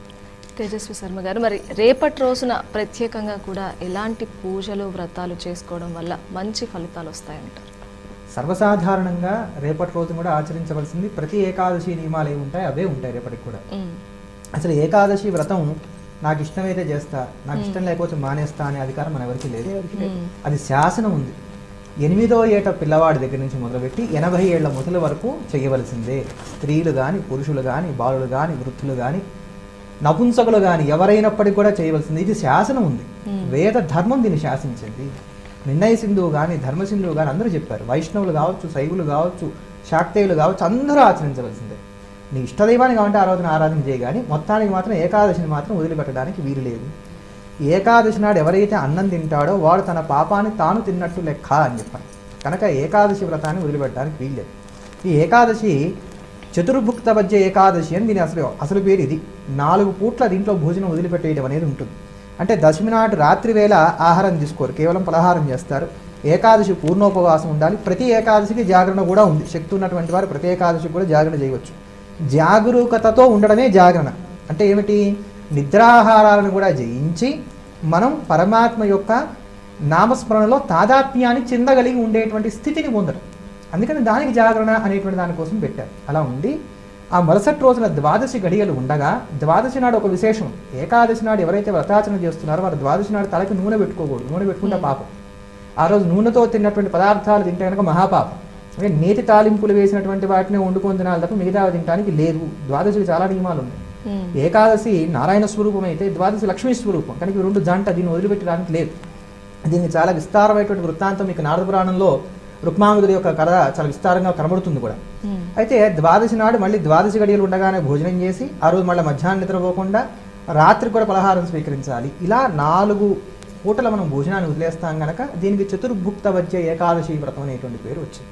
తేజస్వి శర్మ గారు మరి రేపటి రోజున ప్రత్యేకంగా కూడా ఎలాంటి పూజలు వ్రతాలు చేసుకోవడం వల్ల మంచి ఫలితాలు వస్తాయంటారు సర్వసాధారణంగా రేపటి రోజు కూడా ఆచరించవలసింది ప్రతి ఏకాదశి నియమాలు ఏమి ఉంటాయి అవే ఉంటాయి రేపటికి కూడా ఉమ్, అసలు ఏకాదశి వ్రతం నాకు ఇష్టమైతే చేస్తా నాకు ఇష్టం లేకపోతే మానేస్తా అనే అధికారం మన ఎవరికి లేదు ఉమ్, అది శాసనం ఉంది ఎనిమిదో ఏట పిల్లవాడి దగ్గర నుంచి మొదలుపెట్టి ఎనభై ఏళ్ల ముసలి వరకు చేయవలసిందే స్త్రీలు కానీ పురుషులు కానీ బాలులు కానీ వృద్ధులు కానీ నపుంసకులు కానీ ఎవరైనప్పటికీ కూడా చేయవలసింది ఇది శాసనం ఉంది వేద ధర్మం దీన్ని శాసించింది నిర్ణయ సింధువు కానీ ధర్మ సింధువు కానీ అందరూ చెప్పారు వైష్ణవులు కావచ్చు శైవులు కావచ్చు శాక్తేయులు కావచ్చు అందరూ ఆచరించవలసిందే నీ ఇష్టదైవాన్ని కావంటే ఆ రోజున ఆరాధన చేయి కానీ మొత్తానికి మాత్రం ఏకాదశిని మాత్రం వదిలిపెట్టడానికి వీలు లేదు ఏకాదశి నాడు ఎవరైతే అన్నం తింటాడో వాడు తన పాపాన్ని తాను తిన్నట్టు లెక్క అని చెప్పారు కనుక ఏకాదశి వ్రతాన్ని వదిలిపెట్టడానికి వీల్లేదు ఈ ఏకాదశి చతుర్భుక్త మధ్య ఏకాదశి అని దీని అసలు అసలు పేరు ఇది నాలుగు పూట్ల దీంట్లో భోజనం వదిలిపెట్టేయడం అనేది ఉంటుంది అంటే దశమి నాడు రాత్రి వేళ ఆహారం తీసుకోరు కేవలం పలహారం చేస్తారు ఏకాదశి పూర్ణోపవాసం ఉండాలి ప్రతి ఏకాదశికి జాగరణ కూడా ఉంది శక్తి ఉన్నటువంటి వారు ప్రతి ఏకాదశికి కూడా జాగరణ చేయవచ్చు జాగరూకతతో ఉండడమే జాగరణ అంటే ఏమిటి నిద్రాహారాలను కూడా జయించి మనం పరమాత్మ యొక్క నామస్మరణలో తాదాత్మ్యాన్ని చెందగలిగి ఉండేటువంటి స్థితిని పొందడం అందుకని దానికి జాగరణ అనేటువంటి దానికోసం పెట్టారు అలా ఉండి ఆ మరుసటి రోజున ద్వాదశి గడియలు ఉండగా ద్వాదశి నాడు ఒక విశేషం ఏకాదశి నాడు ఎవరైతే వ్రతాచరణ చేస్తున్నారో వారు ద్వాదశి నాడు తలకి నూనె పెట్టుకోకూడదు నూనె పెట్టుకుంటే పాపం ఆ రోజు నూనెతో తిన్నటువంటి పదార్థాలు తింటే కనుక మహాపాపం అంటే నేతి తాలింపులు వేసినటువంటి వాటిని వండుకొని తినాలి తప్ప మిగతా తినడానికి లేదు ద్వాదశికి చాలా నియమాలు ఉన్నాయి ఉమ్, ఏకాదశి నారాయణ స్వరూపం అయితే ద్వాదశి లక్ష్మీ స్వరూపం కనుక ఈ రెండు జంట దీన్ని వదిలిపెట్టడానికి లేదు దీనికి చాలా విస్తారమైనటువంటి వృత్తాంతం మీకు నారద పురాణంలో రుక్మాంగుడి యొక్క కథ చాలా విస్తారంగా కనబడుతుంది కూడా ఉమ్, అయితే ద్వాదశి నాడు మళ్ళీ ద్వాదశి గడియలు ఉండగానే భోజనం చేసి ఆ రోజు మళ్ళీ మధ్యాహ్నం నిద్రపోకుండా రాత్రి కూడా పలహారం స్వీకరించాలి ఇలా నాలుగు పూటల మనం భోజనాన్ని వదిలేస్తాం గనక దీనికి చతుర్భుక్త వచ్చే ఏకాదశి వ్రతం అనేటువంటి పేరు వచ్చింది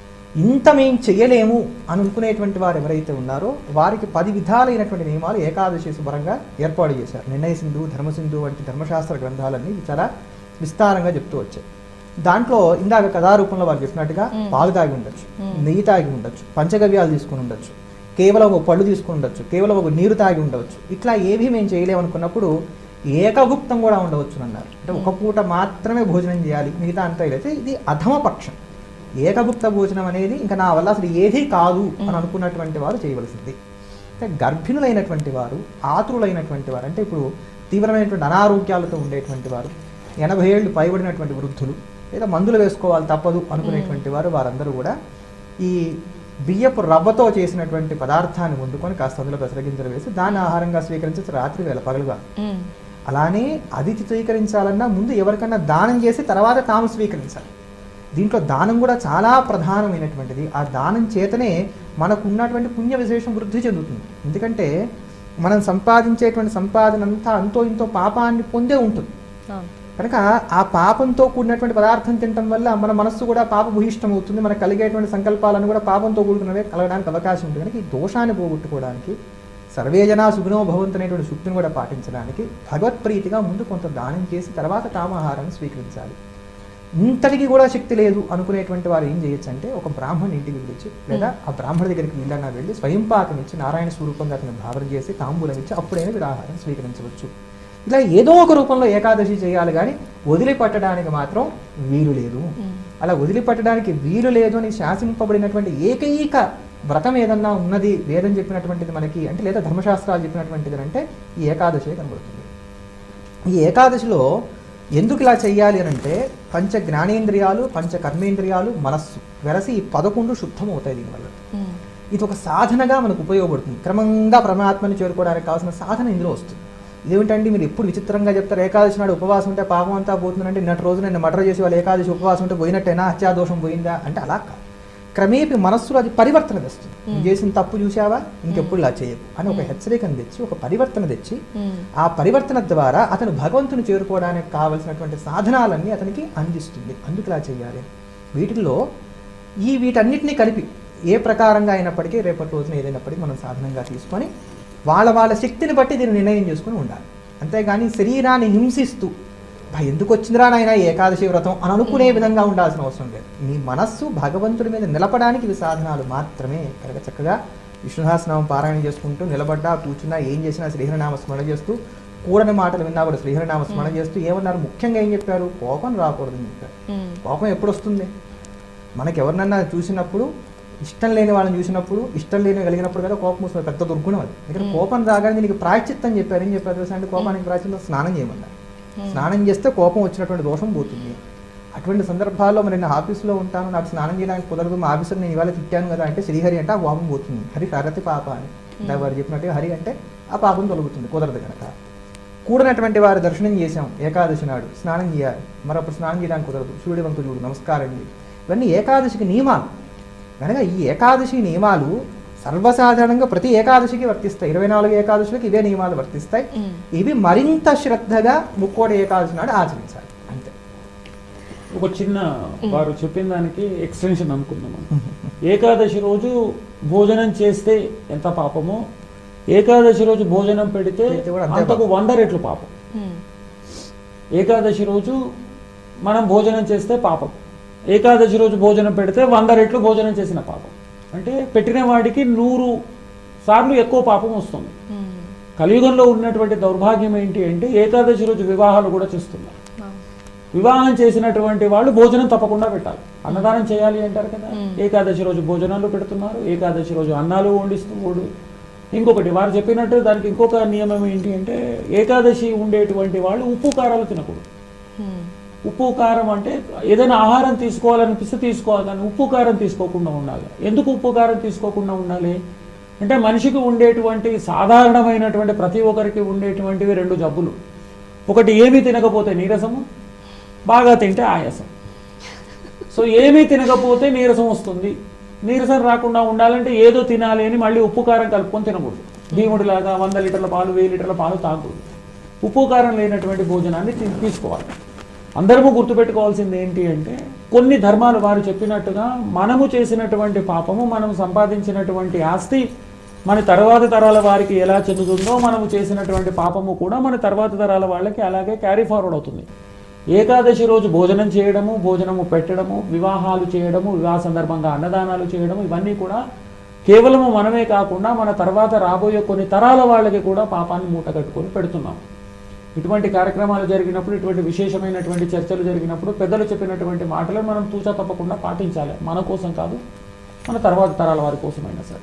ఇంత మేం చెయ్యలేము అని అనుకునేటువంటి వారు ఎవరైతే ఉన్నారో వారికి పది విధాలైనటువంటి నియమాలు ఏకాదశి శుభ్రంగా ఏర్పాటు చేశారు నిర్ణయ సింధు ధర్మసింధు వంటి ధర్మశాస్త్ర గ్రంథాలన్నీ ఇవి చాలా విస్తారంగా చెప్తూ వచ్చాయి దాంట్లో ఇందాక కథారూపంలో వారు చెప్పినట్టుగా పాలు తాగి ఉండొచ్చు నెయ్యి తాగి ఉండొచ్చు పంచగవ్యాలు తీసుకుని ఉండొచ్చు కేవలం ఒక పళ్ళు తీసుకుని ఉండొచ్చు కేవలం ఒక నీరు తాగి ఉండవచ్చు ఇట్లా ఏవి మేము చేయలేము అనుకున్నప్పుడు ఏకభుక్తం కూడా ఉండవచ్చు అన్నారు అంటే ఒక పూట మాత్రమే భోజనం చేయాలి మిగతా అంతా అయితే ఇది అధమ పక్షం ఏకభుక్త భోజనం అనేది ఇంకా నా వల్ల అసలు ఏదీ కాదు అని అనుకున్నటువంటి వారు చేయవలసింది అంటే గర్భిణులైనటువంటి వారు ఆతురులైనటువంటి వారు అంటే ఇప్పుడు తీవ్రమైనటువంటి అనారోగ్యాలతో ఉండేటువంటి వారు ఎనభై ఏళ్ళు పైబడినటువంటి వృద్ధులు లేదా మందులు వేసుకోవాలి తప్పదు అనుకునేటువంటి వారు వారందరూ కూడా ఈ బియ్యపు రవ్వతో చేసినటువంటి పదార్థాన్ని వండుకొని కాస్త అందులో పెసరగింజలు వేసి దాన్ని ఆహారంగా స్వీకరించి రాత్రి వేళ పగలుగా మ్మ్. అలానే అది స్వీకరించాలన్నా ముందు ఎవరికన్నా దానం చేసి తర్వాత తాము స్వీకరించాలి దీంట్లో దానం కూడా చాలా ప్రధానమైనటువంటిది ఆ దానం చేతనే మనకు ఉన్నటువంటి పుణ్య విశేషం వృద్ధి చెందుతుంది ఎందుకంటే మనం సంపాదించేటువంటి సంపాదన అంతా అంతో ఇంతో పాపాన్ని పొందే ఉంటుంది అవును. కనుక ఆ పాపంతో కూడినటువంటి పదార్థం తినటం వల్ల మన మనస్సు కూడా పాప భూయిష్టం అవుతుంది మనకు కలిగేటువంటి సంకల్పాలను కూడా పాపంతో కూడుకున్నవే కలగడానికి అవకాశం ఉంటుంది కనుక ఈ దోషాన్ని పోగొట్టుకోవడానికి సర్వే జనా సుగుణో భవంతు అనేటువంటి సూక్తిని కూడా పాటించడానికి భగవత్ప్రీతిగా ముందు కొంత దానం చేసి తర్వాత కామాహారాన్ని స్వీకరించాలి ఇంతటికి కూడా శక్తి లేదు అనుకునేటువంటి వారు ఏం చేయొచ్చు అంటే ఒక బ్రాహ్మణ్ ఇంటికి పిలిచి లేదా ఆ బ్రాహ్మణ దగ్గరికి వీళ్ళన్నా వెళ్ళి స్వయం పాకం ఇచ్చి నారాయణ స్వరూపంగా అతను భావన చేసి తాంబూలం ఇచ్చి అప్పుడైనా వీరు ఆహారం స్వీకరించవచ్చు ఇలా ఏదో ఒక రూపంలో ఏకాదశి చేయాలి కానీ వదిలిపట్టడానికి మాత్రం వీలు లేదు అలా వదిలిపట్టడానికి వీలు లేదు అని శాసింపబడినటువంటి ఏకైక వ్రతం ఏదన్నా ఉన్నది వేదం చెప్పినటువంటిది మనకి అంటే లేదా ధర్మశాస్త్రాలు చెప్పినటువంటిది అంటే ఈ ఏకాదశి కనబడుతుంది ఈ ఏకాదశిలో ఎందుకు ఇలా చెయ్యాలి అని అంటే పంచ జ్ఞానేంద్రియాలు పంచ కర్మేంద్రియాలు మనస్సు వెరసి ఈ పదకొండు శుద్ధమవుతాయి దీనివల్ల మ్మ్. ఇది ఒక సాధనగా మనకు ఉపయోగపడుతుంది క్రమంగా పరమాత్మని చేరుకోవడానికి కావాల్సిన సాధన ఇందులో వస్తుంది ఇదేమిటండి మీరు ఎప్పుడు విచిత్రంగా చెప్తారు ఏకాదశి నాడు ఉపవాసం ఉంటే పాపం అంతా పోతుందంటే నిన్నటి రోజు నేను మర్డర్ చేసి వాళ్ళు ఏకాదశి ఉపవాసం ఉంటే పోయినట్టేనా హత్యాదోషం పోయిందా అంటే అలా కాదు క్రమేపీ మనస్సులో అది పరివర్తన తెస్తుంది నువ్వు చేసిన తప్పు చూసావా ఇంకెప్పుడు ఇలా చేయకు అని ఒక హెచ్చరికను తెచ్చి ఒక పరివర్తన తెచ్చి మ్మ్. ఆ పరివర్తన ద్వారా అతను భగవంతుని చేరుకోవడానికి కావలసినటువంటి సాధనాలన్నీ అతనికి అందిస్తుంది అందుకు ఇలా చేయాలి వీటిల్లో ఈ వీటన్నిటినీ కలిపి ఏ ప్రకారంగా అయినప్పటికీ రేపటి రోజున ఏదైనప్పటికీ మనం సాధనంగా తీసుకొని వాళ్ళ వాళ్ళ శక్తిని బట్టి దీన్ని నిర్ణయం చేసుకుని ఉండాలి అంతేగాని శరీరాన్ని హింసిస్తూ "బా, ఎందుకు వచ్చిందిరా నాయన ఈ ఏకాదశి వ్రతం అని అనుకునే విధంగా ఉండాల్సిన అవసరం లేదు నీ మనస్సు భగవంతుడి మీద నిలపడానికి ఇవి సాధనాలు మాత్రమే కనుక చక్కగా విష్ణుహాసనామం పారాయణ చేసుకుంటూ నిలబడ్డా కూర్చున్నా ఏం చేసినా శ్రీహరినామ స్మరణ చేస్తూ కూడని మాటలు విన్నా కూడా శ్రీహరినామ స్మరణ చేస్తూ ఏమన్నారు ముఖ్యంగా ఏం చెప్పారు కోపం రాకూడదని చెప్పారు మ్మ్. కోపం ఎప్పుడు వస్తుంది మనకి ఎవరినన్నా చూసినప్పుడు ఇష్టం లేని వాళ్ళని చూసినప్పుడు ఇష్టం లేని కలిగినప్పుడు కదా కోపం వస్తుంది పెద్ద దుర్గుణం అది ఇక్కడ కోపం రాగానే దీనికి ప్రాయశ్చిత్తం చెప్పారు ఏం చెప్పారు తెలుసా అంటే కోపానికి ప్రాయశ్చిత్తం స్నానం చేయమన్నారు స్నానం చేస్తే కోపం వచ్చినటువంటి దోషం పోతుంది అటువంటి సందర్భాల్లో మరి నేను ఆఫీస్లో ఉంటాను నాకు స్నానం చేయడానికి కుదరదు మా ఆఫీసర్ నేను ఇవాళ తిట్టాను కదా అంటే శ్రీహరి అంటే ఆ కోపం పోతుంది హరి ప్రగతి పాప అని ఇందాక వారు చెప్పినట్టుగా హరి అంటే ఆ పాపం తొలగుతుంది కుదరదు కనుక కూడినటువంటి వారి దర్శనం చేశాం ఏకాదశి నాడు స్నానం చేయాలి మరి అప్పుడు స్నానం చేయడానికి కుదరదు సూర్యుడి వంక చూడు నమస్కారం చేయి ఇవన్నీ ఏకాదశికి నియమాలు కనుక ఈ ఏకాదశి నియమాలు సర్వసాధారణంగా ప్రతి ఏకాదశికి వర్తిస్తాయి ఇరవై నాలుగు ఏకాదశులకు ఇవే నియమాలు వర్తిస్తాయి మ్మ్. ఇవి మరింత శ్రద్ధగా ముక్కోటి ఏకాదశి నాడు ఆచరించాలి అంతే ఒక చిన్న వారు చెప్పిన దానికి ఎక్స్టెన్షన్ అనుకుందాం మనం. ఏకాదశి రోజు భోజనం చేస్తే ఎంత పాపమో ఏకాదశి రోజు భోజనం పెడితే పెడితే కూడా అంతే అంతకు వంద రెట్లు పాపం మ్మ్. ఏకాదశి రోజు మనం భోజనం చేస్తే పాపం ఏకాదశి రోజు భోజనం పెడితే వంద రెట్లు భోజనం చేసిన పాపం అంటే పెట్టిన వాడికి నూరు సార్లు ఎక్కువ పాపం వస్తుంది మ్మ్. కలియుగంలో ఉన్నటువంటి దౌర్భాగ్యం ఏంటి అంటే ఏకాదశి రోజు వివాహాలు కూడా చేస్తున్నారు అవును. వివాహం చేసినటువంటి వాళ్ళు భోజనం తప్పకుండా పెట్టాలి అన్నదానం చేయాలి అంటారు కదా మ్మ్. ఏకాదశి రోజు భోజనాలు పెడుతున్నారు ఏకాదశి రోజు అన్నాలు వండిస్తూ ఓడు ఇంకొకటి వారు చెప్పినట్టు దానికి ఇంకొక నియమం ఏంటి అంటే ఏకాదశి ఉండేటువంటి వాళ్ళు ఉప్పు కారాలు తినకూడదు మ్మ్. ఉప్పు కారం అంటే ఏదైనా ఆహారం తీసుకోవాలనిపిస్తే తీసుకోవాలి కానీ ఉప్పు కారం తీసుకోకుండా ఉండాలి ఎందుకు ఉప్పు కారం తీసుకోకుండా ఉండాలి అంటే మనిషికి ఉండేటువంటి సాధారణమైనటువంటి ప్రతి ఒక్కరికి ఉండేటువంటివి రెండు జబ్బులు ఒకటి ఏమీ తినకపోతే నీరసము బాగా తింటే ఆయాసం సో ఏమీ తినకపోతే నీరసం వస్తుంది నీరసం రాకుండా ఉండాలంటే ఏదో తినాలి అని మళ్ళీ ఉప్పు కారం కలుపుకొని తినకూడదు భీముడిలాగా వంద లీటర్ల పాలు వెయ్యి లీటర్ల పాలు తాగకూడదు ఉప్పు కారం లేనటువంటి భోజనాన్ని తీ- తీసుకోవాలి అందరము గుర్తుపెట్టుకోవాల్సింది ఏంటి అంటే కొన్ని ధర్మాలు వారు చెప్పినట్టుగా మనము చేసినటువంటి పాపము మనం సంపాదించినటువంటి ఆస్తి మన తర్వాత తరాల వారికి ఎలా చెందుతుందో మనము చేసినటువంటి పాపము కూడా మన తర్వాత తరాల వాళ్ళకి అలాగే క్యారీ ఫార్వర్డ్ అవుతుంది ఏకాదశి రోజు భోజనం చేయడము భోజనము పెట్టడము వివాహాలు చేయడము వివాహ సందర్భంగా అన్నదానాలు చేయడము ఇవన్నీ కూడా కేవలము మనమే కాకుండా మన తర్వాత రాబోయే కొన్ని తరాల వాళ్ళకి కూడా పాపాన్ని మూట కట్టుకొని పెడుతున్నాం ఇటువంటి కార్యక్రమాలు జరిగినప్పుడు ఇటువంటి విశేషమైనటువంటి చర్చలు జరిగినప్పుడు పెద్దలు చెప్పినటువంటి మాటలను మనం తూచా తప్పకుండా పాటించాలి మన కోసం కాదు మన తర్వాత తరాల వారి కోసమైనా సరే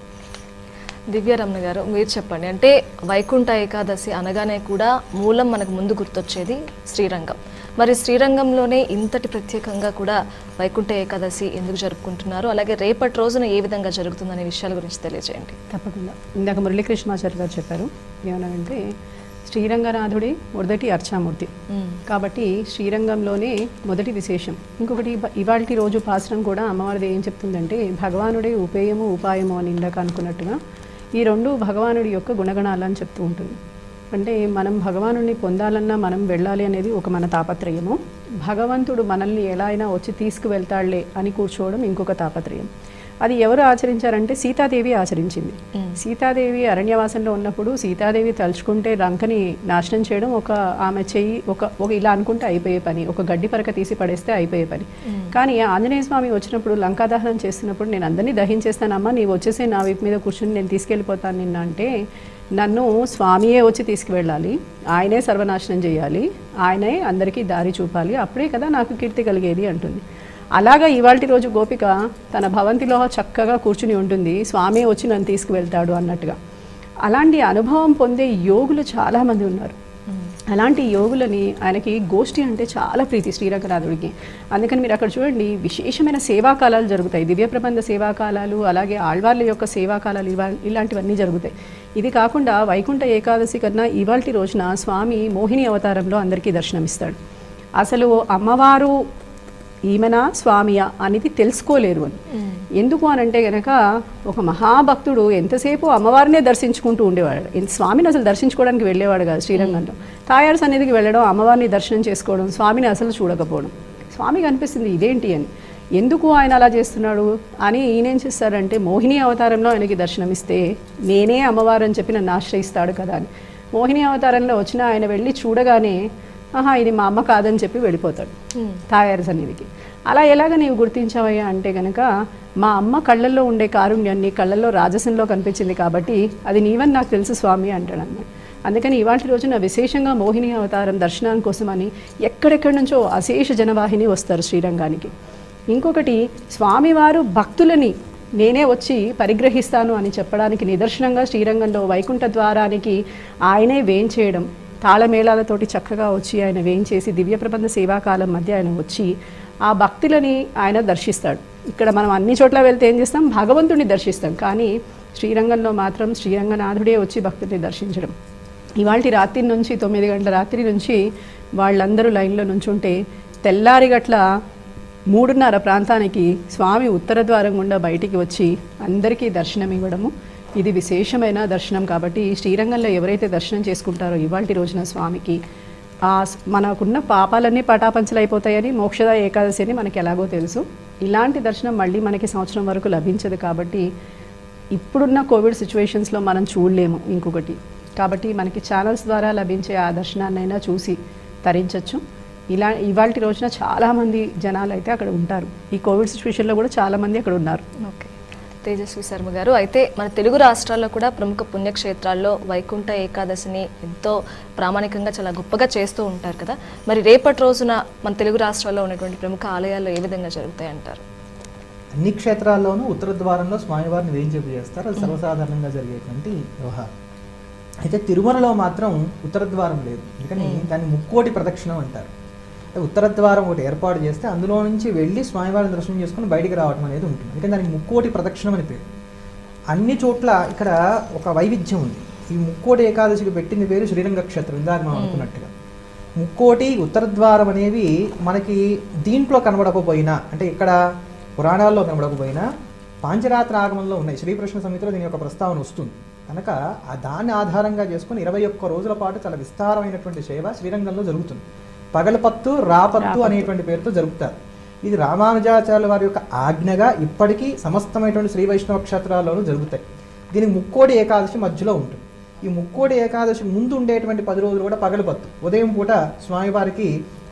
దివ్యరమణ గారు మీరు చెప్పండి అంటే వైకుంఠ ఏకాదశి అనగానే కూడా మూలం మనకు ముందు గుర్తొచ్చేది శ్రీరంగం మరి శ్రీరంగంలోనే ఇంతటి ప్రత్యేకంగా కూడా వైకుంఠ ఏకాదశి ఎందుకు జరుపుకుంటున్నారు అలాగే రేపటి రోజున ఏ విధంగా జరుగుతుందనే విషయాల గురించి తెలియజేయండి తప్పకుండా ఇందాక మురళీకృష్ణాచార్య గారు చెప్పారు ఏమన్నారంటే శ్రీరంగనాథుడి మొదటి అర్చామూర్తి కాబట్టి శ్రీరంగంలోనే మొదటి విశేషం ఇంకొకటి ఇవాళ రోజు పాసరం కూడా అమ్మవారిది ఏం చెప్తుందంటే భగవానుడే ఉపేయము ఉపాయము అని ఇందాక అనుకున్నట్టుగా ఈ రెండు భగవానుడి యొక్క గుణగణాలు అని చెప్తూ ఉంటుంది అంటే మనం భగవానుడిని పొందాలన్నా మనం వెళ్ళాలి అనేది ఒక మన తాపత్రయము భగవంతుడు మనల్ని ఎలా అయినా వచ్చి తీసుకువెళ్తాడులే అని కూర్చోవడం ఇంకొక తాపత్రయం అది ఎవరు ఆచరించారంటే సీతాదేవి ఆచరించింది సీతాదేవి అరణ్యవాసంలో ఉన్నప్పుడు సీతాదేవి తలుచుకుంటే లంకని నాశనం చేయడం ఒక ఆమె చెయ్యి ఒక ఒక ఇలా అనుకుంటే అయిపోయే పని ఒక గడ్డి పరక తీసి పడేస్తే అయిపోయే పని కానీ ఆంజనేయ స్వామి వచ్చినప్పుడు లంకా దహనం చేస్తున్నప్పుడు నేను అందరినీ దహించేస్తానమ్మా నీవు వచ్చేసి నా వీపు మీద కూర్చుని నేను తీసుకెళ్ళిపోతాను నిన్న అంటే నన్ను స్వామియే వచ్చి తీసుకువెళ్ళాలి ఆయనే సర్వనాశనం చేయాలి ఆయనే అందరికీ దారి చూపాలి అప్పుడే కదా నాకు కీర్తి కలిగేది అంటుంది అలాగా ఇవాళ రోజు గోపిక తన భవంతిలో చక్కగా కూర్చుని ఉంటుంది స్వామి వచ్చి నన్ను తీసుకువెళ్తాడు అన్నట్టుగా అలాంటి అనుభవం పొందే యోగులు చాలామంది ఉన్నారు అలాంటి యోగులని ఆయనకి గోష్ఠి అంటే చాలా ప్రీతి శ్రీరంగనాథుడికి అందుకని మీరు అక్కడ చూడండి విశేషమైన సేవాకాలాలు జరుగుతాయి దివ్య ప్రబంధ సేవాకాలాలు అలాగే ఆళ్వార్ల యొక్క సేవాకాలాలు ఇవా ఇలాంటివన్నీ జరుగుతాయి ఇది కాకుండా వైకుంఠ ఏకాదశి కన్నా ఇవాల్టి రోజున స్వామి మోహిని అవతారంలో అందరికీ దర్శనమిస్తాడు అసలు అమ్మవారు ఈమెనా స్వామియా అనేది తెలుసుకోలేరు అని ఎందుకు అని అంటే గనక ఒక మహాభక్తుడు ఎంతసేపు అమ్మవారినే దర్శించుకుంటూ ఉండేవాడు ఎంత స్వామిని అసలు దర్శించుకోవడానికి వెళ్ళేవాడు కాదు శ్రీరంగంలో తాయారు సన్నిధికి వెళ్ళడం అమ్మవారిని దర్శనం చేసుకోవడం స్వామిని అసలు చూడకపోవడం స్వామికి అనిపిస్తుంది ఇదేంటి అని ఎందుకు ఆయన అలా చేస్తున్నాడు అని ఈయనేం చేస్తారంటే మోహిని అవతారంలో ఆయనకి దర్శనమిస్తే నేనే అమ్మవారు అని చెప్పి నన్ను ఆశ్రయిస్తాడు కదా అని మోహిని అవతారంలో వచ్చిన ఆయన వెళ్ళి చూడగానే ఆహా ఇది మా అమ్మ కాదని చెప్పి వెళ్ళిపోతాడు తాయారు సన్నిధికి అలా ఎలాగ నీవు గుర్తించావయ్యా అంటే గనక మా అమ్మ కళ్ళల్లో ఉండే కారుణ్యాన్ని కళ్ళల్లో రాజసంలో కనిపించింది కాబట్టి అది నీవని నాకు తెలుసు స్వామి అంటాడు అన్నమాట అందుకని ఇవాటి రోజున విశేషంగా మోహిని అవతారం దర్శనం కోసమని ఎక్కడెక్కడి నుంచో అశేష జనవాహిని వస్తారు శ్రీరంగానికి ఇంకొకటి స్వామివారు భక్తులని నేనే వచ్చి పరిగ్రహిస్తాను అని చెప్పడానికి నిదర్శనంగా శ్రీరంగంలో వైకుంఠ ద్వారానికి ఆయనే వేంచేయడం తాళమేళాలతోటి చక్కగా వచ్చి ఆయన వేయించేసి దివ్య ప్రబంధ సేవాకాలం మధ్య ఆయన వచ్చి ఆ భక్తులని ఆయన దర్శిస్తాడు ఇక్కడ మనం అన్ని చోట్ల వెళ్తే ఏం చేస్తాం భగవంతుడిని దర్శిస్తాం కానీ శ్రీరంగంలో మాత్రం శ్రీరంగనాథుడే వచ్చి భక్తుడిని దర్శించడం ఇవాళ రాత్రి నుంచి తొమ్మిది గంటల రాత్రి నుంచి వాళ్ళందరూ లైన్లో నుంచుంటే తెల్లారి గట్ల మూడున్నర ప్రాంతానికి స్వామి ఉత్తర ద్వారం గుండా బయటికి వచ్చి అందరికీ దర్శనం ఇవ్వడము ఇది విశేషమైన దర్శనం కాబట్టి శ్రీరంగంలో ఎవరైతే దర్శనం చేసుకుంటారో ఇవాళ రోజున స్వామికి ఆ స్- మనకున్న పాపాలన్నీ పటాపంచలైపోతాయని మోక్షద ఏకాదశి అని మనకి ఎలాగో తెలుసు ఇలాంటి దర్శనం మళ్ళీ మనకి సంవత్సరం వరకు లభించదు కాబట్టి ఇప్పుడున్న కోవిడ్ సిచ్యువేషన్స్లో మనం చూడలేము ఇంకొకటి కాబట్టి మనకి ఛానల్స్ ద్వారా లభించే ఆ దర్శనాన్నైనా చూసి తరించవచ్చు ఇలా ఇవాళ రోజున చాలామంది జనాలు అయితే అక్కడ ఉంటారు ఈ కోవిడ్ సిచ్యువేషన్లో కూడా చాలామంది అక్కడ ఉన్నారు ఓకే తేజస్వి శర్మ గారు అయితే మన తెలుగు రాష్ట్రాల్లో కూడా ప్రముఖ పుణ్యక్షేత్రాల్లో వైకుంఠ ఏకాదశిని ఎంతో ప్రామాణికంగా చాలా గొప్పగా చేస్తూ ఉంటారు కదా మరి రేపటి రోజున మన తెలుగు రాష్ట్రాల్లో ఉన్నటువంటి ప్రముఖ ఆలయాల్లో ఏ విధంగా జరుగుతాయి అంటారు అన్ని క్షేత్రాల్లోనూ ఉత్తర ద్వారంలో స్వామివారిని వేయించేపు చేస్తారు అది సర్వసాధారణంగా జరిగేటువంటి వ్యవహారం అయితే తిరుమలలో మాత్రం ఉత్తర ద్వారం లేదు అందుకని దాన్ని ముక్కోటి ప్రదక్షిణం అంటారు అంటే ఉత్తర ద్వారం ఒకటి ఏర్పాటు చేస్తే అందులో నుంచి వెళ్ళి స్వామివారిని దర్శనం చేసుకుని బయటికి రావడం అనేది ఉంటుంది అందుకని దానికి ముక్కోటి ప్రదక్షిణం అని పేరు అన్ని చోట్ల ఇక్కడ ఒక వైవిధ్యం ఉంది ఈ ముక్కోటి ఏకాదశికి పెట్టింది పేరు శ్రీరంగ క్షేత్రం ఇందాక మనం అనుకున్నట్టుగా ముక్కోటి ఉత్తర ద్వారం అనేవి మనకి దీంట్లో కనబడకపోయినా అంటే ఇక్కడ పురాణాల్లో కనబడకపోయినా పాంచరాత్ర ఆగమంలో ఉన్నాయి శ్రీకృష్ణ సమితిలో దీని యొక్క ప్రస్తావన వస్తుంది కనుక ఆ దాన్ని ఆధారంగా చేసుకుని ఇరవై ఒక్క రోజుల పాటు చాలా విస్తారమైనటువంటి సేవ శ్రీరంగంలో జరుగుతుంది పగలపత్తు రాపత్తు అనేటువంటి పేరుతో జరుపుతారు ఇది రామానుజాచార్యుల వారి యొక్క ఆజ్ఞగా ఇప్పటికీ సమస్తమైనటువంటి శ్రీ వైష్ణవ క్షేత్రాల్లోనూ జరుగుతాయి దీనికి ముక్కోటి ఏకాదశి మధ్యలో ఉంటుంది ఈ ముక్కోటి ఏకాదశి ముందు ఉండేటువంటి పది రోజులు కూడా పగలపత్తు ఉదయం పూట స్వామివారికి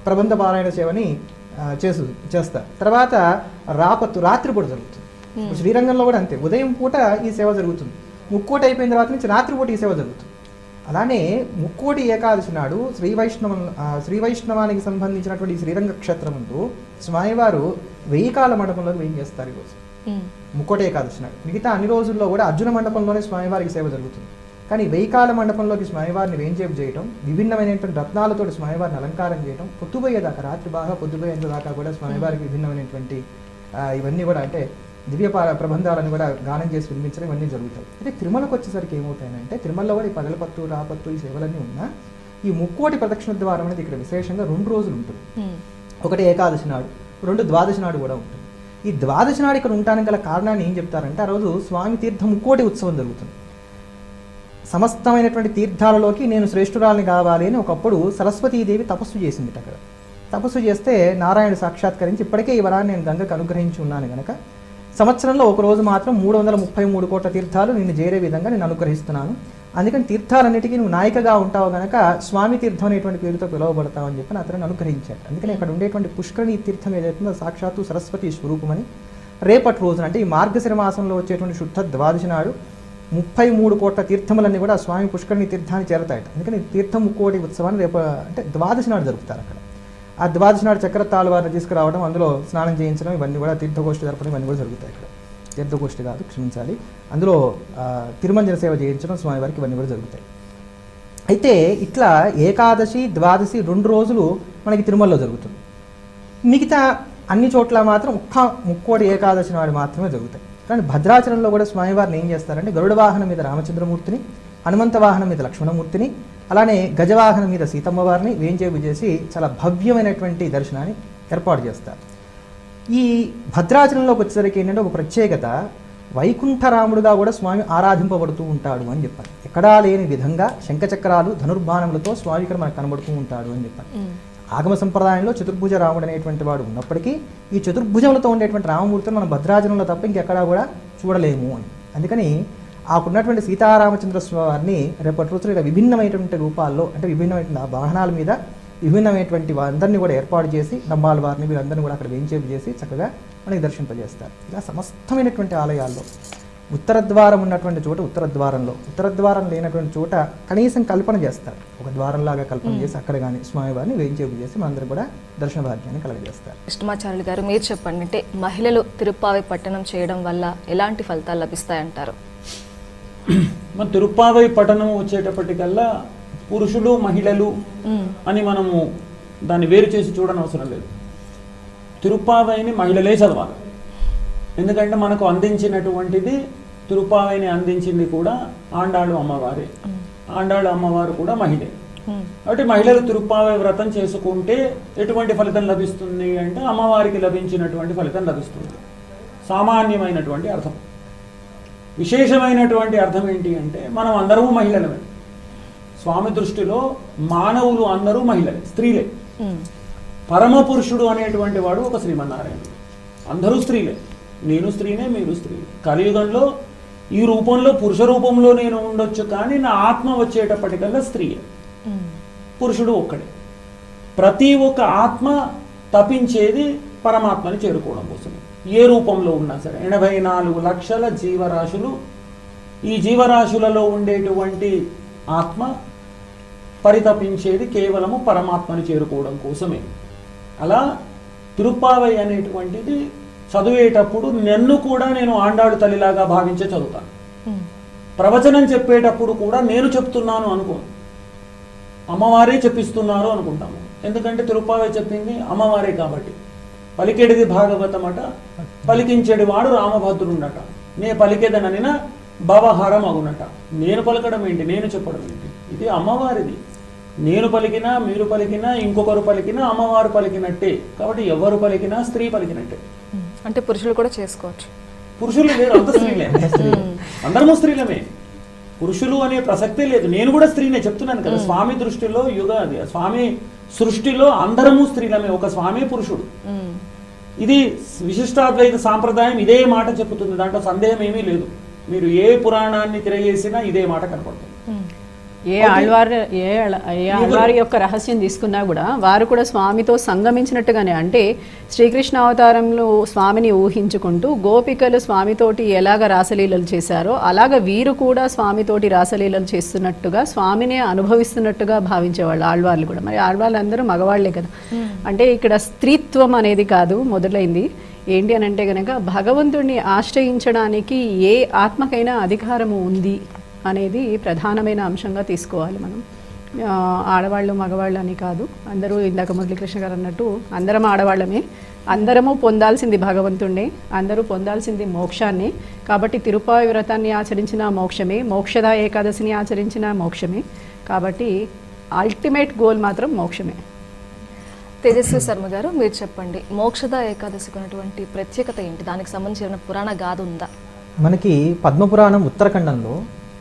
ప్రబంధ పారాయణ సేవని ఆ, చేసు చేస్తారు తర్వాత రాపత్తు రాత్రిపూట జరుగుతుంది ఇప్పుడు శ్రీరంగంలో కూడా అంతే ఉదయం పూట ఈ సేవ జరుగుతుంది ముక్కోటి అయిపోయిన తర్వాత నుంచి రాత్రిపూట ఈ సేవ జరుగుతుంది అలానే ముక్కోటి ఏకాదశి నాడు శ్రీ వైష్ణవ ఆ, శ్రీ వైష్ణవానికి సంబంధించినటువంటి ఈ శ్రీరంగ క్షేత్రముందు స్వామివారు వెయ్యి కాల మండపంలోకి వెయ్యి చేస్తారు ఈరోజు ఉమ్, ముక్కోటి ఏకాదశి నాడు మిగతా అన్ని రోజుల్లో కూడా అర్జున మండపంలోనే స్వామివారికి సేవ జరుగుతుంది కానీ వెయ్యికాల మండపంలోకి స్వామివారిని వేంచేపు చేయటం విభిన్నమైనటువంటి రత్నాలతో స్వామివారిని అలంకారం చేయటం పొద్దుపోయేదాకా రాత్రి బాగా పొద్దుపోయేంత దాకా కూడా స్వామివారికి విభిన్నమైనటువంటి ఆ, ఇవన్నీ కూడా అంటే దివ్య పా- ప్రబంధాలను కూడా గానం చేసి వినిపించడం ఇవన్నీ జరుగుతాయి అయితే తిరుమలకు వచ్చేసరికి ఏమవుతాయంటే తిరుమలలో కూడా ఈ పగలపత్తు రాపత్తు ఈ సేవలన్నీ ఉన్నా ఈ ముక్కోటి ప్రదక్షిణ ద్వారం అనేది ఇక్కడ విశేషంగా రెండు రోజులు ఉంటుంది ఉమ్, ఒకటి ఏకాదశి నాడు రెండు ద్వాదశి నాడు కూడా ఉంటుంది ఈ ద్వాదశి నాడు ఇక్కడ ఉండడానికి గల కారణాన్ని ఏం చెప్తారంటే ఆ రోజు స్వామి తీర్థం ముక్కోటి ఉత్సవం జరుగుతుంది సమస్తమైనటువంటి తీర్థాలలోకి నేను శ్రేష్ఠురాలని కావాలి అని ఒకప్పుడు సరస్వతీదేవి తపస్సు చేసింది అక్కడ తపస్సు చేస్తే నారాయణుడు సాక్షాత్కరించి ఇప్పటికే ఈ వరాన్ని నేను గంగకు అనుగ్రహించి ఉన్నాను గనక సంవత్సరంలో ఒక రోజు మాత్రం మూడు వందల ముప్పై మూడు కోట్ల తీర్థాలు నిన్ను చేరే విధంగా నేను అనుగ్రహిస్తున్నాను అందుకని తీర్థాలన్నిటికీ నువ్వు నాయికగా ఉంటావు గనక స్వామి తీర్థం అనేటువంటి పేరుతో పిలువబడతావు అని చెప్పి అతను అనుగ్రహించాడు అందుకని అక్కడ ఉండేటువంటి పుష్కరిణి తీర్థం ఏదైతుందో సాక్షాత్తు సరస్వతి స్వరూపమని రేపటి రోజున అంటే ఈ మార్గశిర మాసంలో వచ్చేటువంటి శుద్ధ ద్వాదశి నాడు ముప్పై మూడు కోట్ల తీర్థములన్నీ కూడా ఆ స్వామి పుష్కరిణి తీర్థాన్ని చేరతాయట అందుకని తీర్థం ముక్కోటి ఉత్సవాన్ని రేపు అంటే ద్వాదశి నాడు జరుపుతారు అక్కడ ఆ ద్వాదశి నాడు చక్ర తాళవారిని తీసుకురావడం అందులో స్నానం చేయించడం ఇవన్నీ కూడా తీర్థగోష్ఠి జరపడం ఇవన్నీ కూడా జరుగుతాయి ఇక్కడ తీర్థగోష్ఠి కాదు క్షమించాలి అందులో ఆ, తిరుమంజన సేవ చేయించడం స్వామివారికి ఇవన్నీ కూడా జరుగుతాయి అయితే ఇట్లా ఏకాదశి ద్వాదశి రెండు రోజులు మనకి తిరుమలలో జరుగుతుంది మిగతా అన్ని చోట్ల మాత్రం ఒక్క ముక్కోటి ఏకాదశి నాడు మాత్రమే జరుగుతాయి కానీ భద్రాచలంలో కూడా స్వామివారిని ఏం చేస్తారంటే గరుడ వాహనం మీద రామచంద్రమూర్తిని హనుమంత వాహనం మీద లక్ష్మణమూర్తిని అలానే గజవాహనం మీద సీతమ్మ వారిని వేంచేపు చేసి చాలా భవ్యమైనటువంటి దర్శనాన్ని ఏర్పాటు చేస్తారు ఈ భద్రాచలంలోకి వచ్చేసరికి ఏంటంటే ఒక ప్రత్యేకత వైకుంఠరాముడుగా కూడా స్వామి ఆరాధింపబడుతూ ఉంటాడు అని చెప్పారు ఎక్కడా లేని విధంగా శంఖచక్రాలు ధనుర్బాణములతో స్వామి ఇక్కడ మనకు కనబడుతూ ఉంటాడు అని చెప్పారు ఉమ్, ఆగమ సంప్రదాయంలో చతుర్భుజ రాముడు అనేటువంటి వాడు ఉన్నప్పటికీ ఈ చతుర్భుజములతో ఉండేటువంటి రామమూర్తిని మనం భద్రాచలంలో తప్ప ఇంకెక్కడా కూడా చూడలేము అని అందుకని ఆకున్నటువంటి సీతారామచంద్ర స్వామిని రేపటి రోజున ఇలా విభిన్నమైనటువంటి రూపాల్లో అంటే విభిన్నమైనటువంటి ఆ వాహనాల మీద విభిన్నమైనటువంటి అందరినీ కూడా ఏర్పాటు చేసి నమ్మాల వారిని వీరందరినీ కూడా అక్కడ వేయించేపు చేసి చక్కగా మనకి దర్శింపజేస్తారు ఇలా సమస్తమైనటువంటి ఆలయాల్లో ఉత్తర ద్వారం ఉన్నటువంటి చోట ఉత్తర ద్వారంలో ఉత్తర ద్వారం లేనటువంటి చోట కనీసం కల్పన చేస్తారు ఒక ద్వారంలాగా కల్పన చేసి అక్కడ కానీ స్వామివారిని వేయించేపు చేసి మనందరూ కూడా దర్శన భాగ్యాన్ని కలగజేస్తారు కృష్ణమాచార్యులు గారు మీరు చెప్పండి అంటే మహిళలు తిరుప్పావి పట్టణం చేయడం వల్ల ఎలాంటి ఫలితాలు లభిస్తాయంటారు మన తిరుప్పావై పఠనం వచ్చేటప్పటికల్లా పురుషులు మహిళలు ఉమ్, అని మనము దాన్ని వేరు చేసి చూడనవసరం లేదు తిరుప్పావైని మహిళలే చదవాలి ఎందుకంటే మనకు అందించినటువంటిది తిరుప్పావైని అందించింది కూడా ఆండాళ్ళు అమ్మవారే ఆండాళ్ళు అమ్మవారు కూడా మహిళే ఉమ్, కాబట్టి మహిళలు తిరుప్పావై వ్రతం చేసుకుంటే ఎటువంటి ఫలితం లభిస్తుంది అంటే అమ్మవారికి లభించినటువంటి ఫలితం లభిస్తుంది సామాన్యమైనటువంటి అర్థం విశేషమైనటువంటి అర్థం ఏంటి అంటే మనం అందరము మహిళలమే స్వామి దృష్టిలో మానవులు అందరూ మహిళలే స్త్రీలే ఉమ్, పరమ పురుషుడు అనేటువంటి వాడు ఒక శ్రీమన్నారాయణుడు అందరూ స్త్రీలే నేను స్త్రీనే మీరు స్త్రీ కలియుగంలో ఈ రూపంలో పురుష రూపంలో నేను ఉండొచ్చు కానీ నా ఆత్మ వచ్చేటప్పటికల్లా స్త్రీయే ఉమ్, పురుషుడు ఒక్కడే ప్రతి ఒక్క ఆత్మ తపించేది పరమాత్మని చేరుకోవడం కోసమే ఏ రూపంలో ఉన్నా సరే ఎనభై నాలుగు లక్షల జీవరాశులు ఈ జీవరాశులలో ఉండేటువంటి ఆత్మ పరితపించేది కేవలము పరమాత్మని చేరుకోవడం కోసమే అలా తిరుప్పావై అనేటువంటిది చదివేటప్పుడు నన్ను కూడా నేను ఆండాడు తల్లిలాగా భావించే చదువుతాను ఉమ్, ప్రవచనం చెప్పేటప్పుడు కూడా నేను చెప్తున్నాను అనుకోను అమ్మవారే చెప్పిస్తున్నారు అనుకుంటాము ఎందుకంటే తిరుపావే చెప్పింది అమ్మవారే కాబట్టి పలికేడిది భాగవతం అట పలికించేడి వాడు రామభద్రుండట నే పలికేదననిన భవహారం అగునట నేను పలకడం ఏంటి నేను చెప్పడం ఏంటి ఇది అమ్మవారిది నేను పలికినా మీరు పలికినా ఇంకొకరు పలికినా అమ్మవారు పలికినట్టే కాబట్టి ఎవరు పలికినా స్త్రీ పలికినట్టే ఉమ్, అంటే పురుషులు కూడా చేసుకోవచ్చు పురుషులు లేరు అంత స్త్రీలే అందరము స్త్రీలమే పురుషులు అనే ప్రసక్తే లేదు నేను కూడా స్త్రీనే చెప్తున్నాను కదా స్వామి దృష్టిలో యుగ అది స్వామి సృష్టిలో అందరము స్త్రీలమే ఒక స్వామి పురుషుడు ఉమ్, ఇది విశిష్టాద్వైత సాంప్రదాయం ఇదే మాట చెప్పుతుంది దాంట్లో సందేహం ఏమీ లేదు మీరు ఏ పురాణాన్ని తిరగేసినా ఇదే మాట కనపడుతుంది ఉమ్, ఏ ఆళ్వారు ఏ ఆళ- ఏ ఆళ్వారి యొక్క రహస్యం తీసుకున్నా కూడా వారు కూడా స్వామితో సంగమించినట్టుగానే అంటే శ్రీకృష్ణ అవతారంలో స్వామిని ఊహించుకుంటూ గోపికలు స్వామితోటి ఎలాగ రాసలీలలు చేశారో అలాగ వీరు కూడా స్వామితోటి రాసలీలలు చేస్తున్నట్టుగా స్వామిని అనుభవిస్తున్నట్టుగా భావించేవాళ్ళు ఆళ్వార్లు కూడా మరి ఆళ్వార్లు అందరూ మగవాళ్లే కదా అంటే ఇక్కడ స్త్రీత్వం అనేది కాదు మొదలైంది ఏంటి అని అంటే కనుక భగవంతుడిని ఆశ్రయించడానికి ఏ ఆత్మకైనా అధికారము ఉంది అనేది ప్రధానమైన అంశంగా తీసుకోవాలి మనం ఆ, ఆడవాళ్ళు మగవాళ్ళు అని కాదు అందరూ ఇందాక మురళీకృష్ణ గారు అన్నట్టు అందరం ఆడవాళ్ళమే అందరము పొందాల్సింది భగవంతుణ్ణి అందరూ పొందాల్సింది మోక్షాన్ని కాబట్టి తిరుపాయి వ్రతాన్ని ఆచరించిన మోక్షమే మోక్షద ఏకాదశిని ఆచరించిన మోక్షమే కాబట్టి అల్టిమేట్ గోల్ మాత్రం మోక్షమే తేజస్వి శర్మ గారు మీరు చెప్పండి మోక్షద ఏకాదశికి ఉన్నటువంటి ప్రత్యేకత ఏంటి దానికి సంబంధించిన పురాణ గాథ ఉందా మనకి పద్మపురాణం ఉత్తరాఖండంలో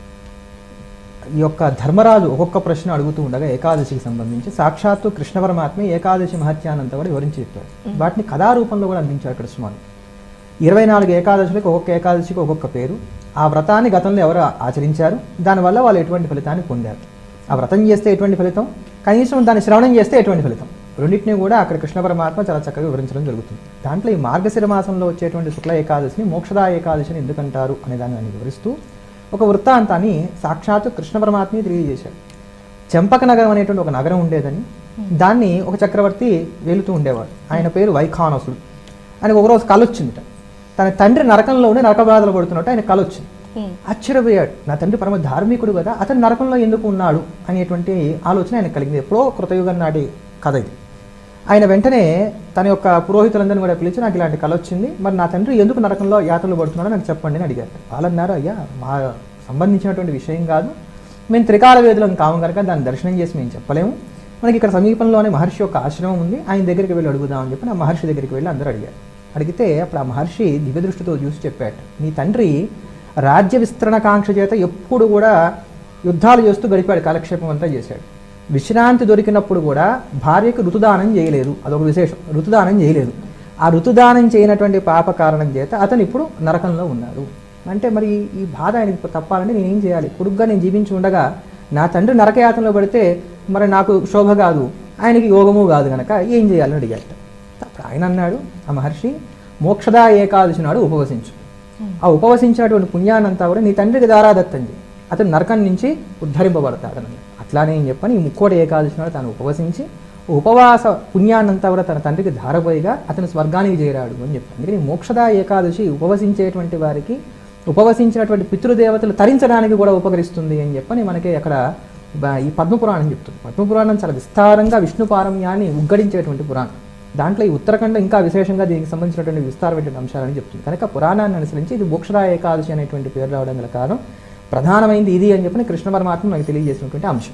ఈ యొక్క ధర్మరాజు ఒక్కొక్క ప్రశ్న అడుగుతూ ఉండగా ఏకాదశికి సంబంధించి సాక్షాత్తు కృష్ణ పరమాత్మ ఏకాదశి మహత్యానంతా కూడా వివరించి చెప్పాడు వాటిని కథారూపంలో కూడా అందించాడు ఇక్కడ స్వామి ఇరవై నాలుగు ఏకాదశులకు ఒక్కొక్క ఏకాదశికి ఒక్కొక్క పేరు ఆ వ్రతాన్ని గతంలో ఎవరు ఆచరించారు దానివల్ల వాళ్ళు ఎటువంటి ఫలితాన్ని పొందారు ఆ వ్రతం చేస్తే ఎటువంటి ఫలితం కనీసం దాన్ని శ్రవణం చేస్తే ఎటువంటి ఫలితం రెండింటిని కూడా అక్కడ కృష్ణ పరమాత్మ చాలా చక్కగా వివరించడం జరుగుతుంది దాంట్లో ఈ మార్గశిర మాసంలో వచ్చేటువంటి శుక్ల ఏకాదశిని మోక్షదా ఏకాదశిని ఎందుకంటారు అనే దాన్ని ఆయన వివరిస్తూ ఒక వృత్తాంతాన్ని సాక్షాత్తు కృష్ణ పరమాత్మే తెలియజేశాడు చెంపక నగరం అనేటువంటి ఒక నగరం ఉండేదని దాన్ని ఒక చక్రవర్తి వెళుతూ ఉండేవాడు ఆయన పేరు వైఖానసుడు ఆయనకు ఒకరోజు కళ వచ్చిందిట తన తండ్రి నరకంలో ఉండి నరక బాధలు పడుతున్నట్టు ఆయన కళ వచ్చింది ఉమ్, ఆశ్చర్యపోయాడు నా తండ్రి పరమ ధార్మికుడు కదా అతను నరకంలో ఎందుకు ఉన్నాడు అనేటువంటి ఆలోచన ఆయనకు కలిగింది ఎప్పుడో కృతయుగం నాటి కథ ఇది ఆయన వెంటనే తన యొక్క పురోహితులందరినీ కూడా పిలిచి నాకు ఇలాంటి కళ వచ్చింది మరి నా తండ్రి ఎందుకు నరకంలో యాత్రలు పడుతున్నాడో నాకు చెప్పండి అని అడిగారు వాళ్ళన్నారు అయ్యా మా సంబంధించినటువంటి విషయం కాదు మేము త్రికాల వేదులం కాము కనుక దాన్ని దర్శనం చేసి మేము చెప్పలేము మనకి ఇక్కడ సమీపంలోనే మహర్షి యొక్క ఆశ్రమం ఉంది ఆయన దగ్గరికి వెళ్ళి అడుగుదామని చెప్పి ఆ మహర్షి దగ్గరికి వెళ్ళి అందరూ అడిగారు అడిగితే అప్పుడు ఆ మహర్షి దివ్య దృష్టితో చూసి చెప్పాడు నీ తండ్రి రాజ్య విస్తరణ కాంక్ష చేత ఎప్పుడు కూడా యుద్ధాలు చేస్తూ గడిపాడు కాలక్షేపం అంతా చేశాడు విశ్రాంతి దొరికినప్పుడు కూడా భార్యకు ఋతుదానం చేయలేదు అదొక విశేషం ఋతుదానం చేయలేదు ఆ ఋతుదానం చేయనటువంటి పాప కారణం చేత అతను ఇప్పుడు నరకంలో ఉన్నాడు అంటే మరి ఈ బాధ ఆయనకి తప్పాలంటే నేనేం చేయాలి కొడుగ్గా నేను జీవించి ఉండగా నా తండ్రి నరకయాతనలో పడితే మరి నాకు శోభ కాదు ఆయనకి యోగము కాదు గనక ఏం చేయాలని అడిగాట అప్పుడు ఆయన అన్నాడు ఆ మహర్షి మోక్షదా ఏకాదశి నాడు ఉపవసించు ఆ ఉపవసించినటువంటి పుణ్యాన్నంతా కూడా నీ తండ్రికి దారాదత్తం చేయి అతను నరకం నుంచి ఉద్ధరింపబడతాడని అట్లానే ఏం చెప్పని ఈ ముక్కోటి ఏకాదశి నాడు తాను ఉపవసించి ఉపవాస పుణ్యాన్నంతా కూడా తన తండ్రికి ధారపోయిగా అతను స్వర్గానికి చేరాడు అని చెప్పాను అందుకని మోక్షదా ఏకాదశి ఉపవసించేటువంటి వారికి ఉపవసించినటువంటి పితృదేవతలు తరించడానికి కూడా ఉపకరిస్తుంది అని చెప్పని మనకి అక్కడ బ- ఈ పద్మపురాణం చెప్తుంది పద్మపురాణం చాలా విస్తారంగా విష్ణు పారమ్యాన్ని ఉగ్గడించేటువంటి పురాణం దాంట్లో ఈ ఉత్తరాఖండ ఇంకా విశేషంగా దీనికి సంబంధించినటువంటి విస్తారమైనటువంటి అంశాలని చెప్తుంది కనుక పురాణాన్ని అనుసరించి ఇది మోక్షదా ఏకాదశి అనేటువంటి పేరు రావడం గల కారణం ప్రధానమైనది ఇది అని చెప్పని కృష్ణ పరమాత్మ మనకి తెలియజేసినటువంటి అంశం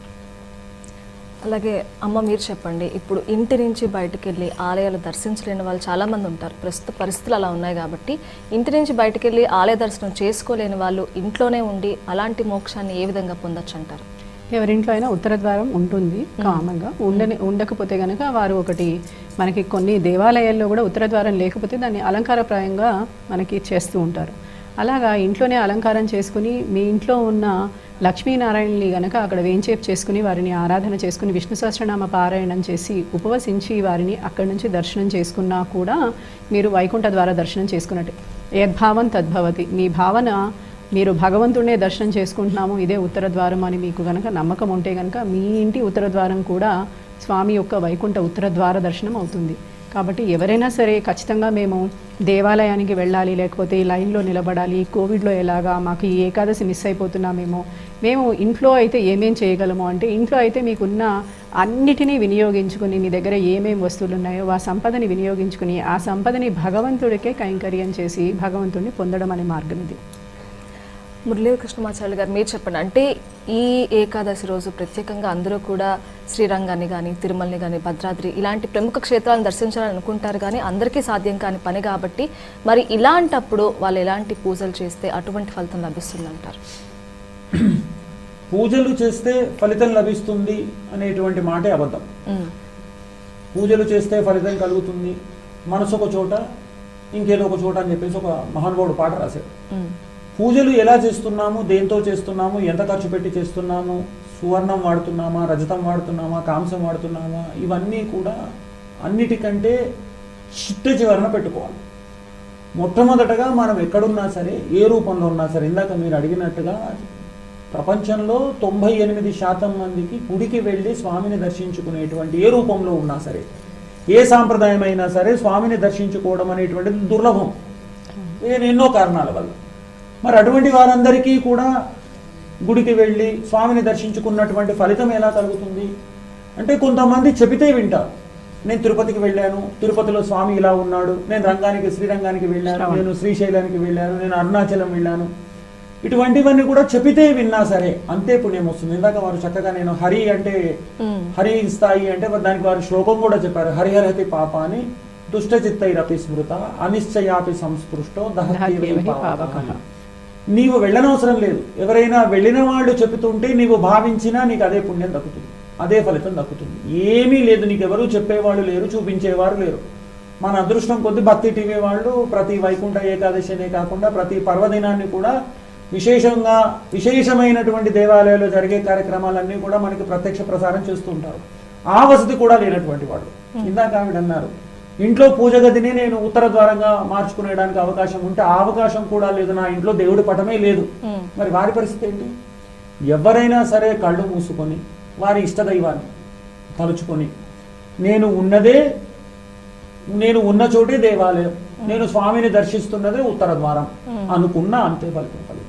అలాగే అమ్మ మీరు చెప్పండి ఇప్పుడు ఇంటి నుంచి బయటకు వెళ్ళి ఆలయాలు దర్శించలేని వాళ్ళు చాలా మంది ఉంటారు ప్రస్తుత పరిస్థితులు అలా ఉన్నాయి కాబట్టి ఇంటి నుంచి బయటకు వెళ్ళి ఆలయ దర్శనం చేసుకోలేని వాళ్ళు ఇంట్లోనే ఉండి అలాంటి మోక్షాన్ని ఏ విధంగా పొందొచ్చు అంటారు ఎవరింట్లో అయినా ఉత్తర ద్వారం ఉంటుంది కామన్గా ఉండని ఉండకపోతే కనుక వారు ఒకటి మనకి కొన్ని దేవాలయాల్లో కూడా ఉత్తర ద్వారం లేకపోతే దాన్ని అలంకారప్రాయంగా మనకి చేస్తూ ఉంటారు అలాగా ఇంట్లోనే అలంకారం చేసుకుని మీ ఇంట్లో ఉన్న లక్ష్మీనారాయణని గనక అక్కడ వేంచేపు చేసుకుని వారిని ఆరాధన చేసుకుని విష్ణు సహస్రనామ పారాయణం చేసి ఉపవసించి వారిని అక్కడి నుంచి దర్శనం చేసుకున్నా కూడా మీరు వైకుంఠ ద్వారా దర్శనం చేసుకున్నట్టు యద్భావం తద్భవతి మీ భావన మీరు భగవంతుడినే దర్శనం చేసుకుంటున్నాము ఇదే ఉత్తర ద్వారం అని మీకు గనక నమ్మకం ఉంటే గనక మీ ఇంటి ఉత్తర ద్వారం కూడా స్వామి యొక్క వైకుంఠ ఉత్తర ద్వార దర్శనం అవుతుంది కాబట్టి ఎవరైనా సరే ఖచ్చితంగా మేము దేవాలయానికి వెళ్ళాలి లేకపోతే ఈ లైన్లో నిలబడాలి కోవిడ్లో ఎలాగా మాకు ఈ ఏకాదశి మిస్ అయిపోతున్నామేమో మేము ఇంట్లో అయితే ఏమేం చేయగలము అంటే ఇంట్లో అయితే మీకున్న అన్నిటినీ వినియోగించుకుని మీ దగ్గర ఏమేం వస్తువులు ఉన్నాయో ఆ సంపదని వినియోగించుకుని ఆ సంపదని భగవంతుడికే కైంకర్యం చేసి భగవంతుడిని పొందడం అనే మార్గం ఇది మురళీ కృష్ణమాచార్య గారు మీరు చెప్పండి అంటే ఈ ఏకాదశి రోజు ప్రత్యేకంగా అందరూ కూడా శ్రీరంగాన్ని కానీ తిరుమలని కానీ భద్రాద్రి ఇలాంటి ప్రముఖ క్షేత్రాలను దర్శించాలని అనుకుంటారు కానీ అందరికీ సాధ్యం కాని పని కాబట్టి మరి ఇలాంటప్పుడు వాళ్ళు ఎలాంటి పూజలు చేస్తే అటువంటి ఫలితం లభిస్తుందంటారు పూజలు చేస్తే ఫలితం లభిస్తుంది అనేటువంటి మాటే అబద్ధం ఉమ్, పూజలు చేస్తే ఫలితం కలుగుతుంది మనసు ఒక చోట ఇంకేదో ఒక చోట అని చెప్పేసి ఒక మహానుభావుడు పాట రాశాడు ఉమ్, పూజలు ఎలా చేస్తున్నాము దేంతో చేస్తున్నాము ఎంత ఖర్చు పెట్టి చేస్తున్నాము సువర్ణం వాడుతున్నామా రజతం వాడుతున్నామా కాంసం వాడుతున్నామా ఇవన్నీ కూడా అన్నిటికంటే చిట్ట చివరన పెట్టుకోవాలి మొట్టమొదటగా మనం ఎక్కడున్నా సరే ఏ రూపంలో ఉన్నా సరే ఇందాక మీరు అడిగినట్టుగా ప్రపంచంలో తొంభై ఎనిమిది శాతం మందికి గుడికి వెళ్ళి స్వామిని దర్శించుకునేటువంటి ఏ రూపంలో ఉన్నా సరే ఏ సాంప్రదాయం అయినా సరే స్వామిని దర్శించుకోవడం అనేటువంటిది దుర్లభం ఏ- ఎన్నో కారణాల వల్ల మరి అటువంటి వారందరికీ కూడా గుడికి వెళ్ళి స్వామిని దర్శించుకున్నటువంటి ఫలితం ఎలా కలుగుతుంది అంటే కొంతమంది చెబితే వింటారు నేను తిరుపతికి వెళ్ళాను తిరుపతిలో స్వామి ఇలా ఉన్నాడు నేను రంగానికి శ్రీరంగానికి వెళ్ళాను నేను శ్రీశైలానికి వెళ్ళాను నేను అరుణాచలం వెళ్ళాను ఇటువంటివన్నీ కూడా చెబితే విన్నా సరే అంతే పుణ్యం వస్తుంది ఇందాక వారు చక్కగా నేను హరి అంటే హరి స్థాయి అంటే మరి దానికి వారు శ్లోకం కూడా చెప్పారు హరిహరతి పాపాని దుష్ట చిత్తైరపి స్మృత అనిశ్చయాపి సంస్పృష్టో దహత్యేవహి దహత్యేవహి పావకః. పావకః. నీవు వెళ్ళనవసరం లేదు ఎవరైనా వెళ్ళిన వాళ్ళు చెబుతుంటే నీవు భావించినా నీకు అదే పుణ్యం దక్కుతుంది అదే ఫలితం దక్కుతుంది ఏమీ లేదు నీకు ఎవరు చెప్పేవాళ్ళు లేరు చూపించేవారు లేరు మన అదృష్టం కొద్ది భక్తి టీవీ వాళ్ళు ప్రతి వైకుంఠ ఏకాదశి అనే కాకుండా ప్రతి పర్వదినాన్ని కూడా విశేషంగా విశేషమైనటువంటి దేవాలయాల్లో జరిగే కార్యక్రమాలన్నీ కూడా మనకి ప్రత్యక్ష ప్రసారం చేస్తుంటారు ఆ వసతి కూడా లేనటువంటి వాళ్ళు ఇందాక ఆవిడ అన్నారు ఇంట్లో పూజ గదిని నేను ఉత్తర ద్వారంగా మార్చుకునేడానికి అవకాశం ఉంటే ఆ అవకాశం కూడా లేదు నా ఇంట్లో దేవుడి పటమే లేదు మరి వారి పరిస్థితి ఏంటి ఎవరైనా సరే కళ్ళు మూసుకొని వారి ఇష్టదైవాన్ని తలుచుకొని నేను ఉన్నదే నేను ఉన్న చోటే దేవాలయం నేను స్వామిని దర్శిస్తున్నదే ఉత్తర ద్వారం అనుకున్న అంతే ఫలితం ఫలితం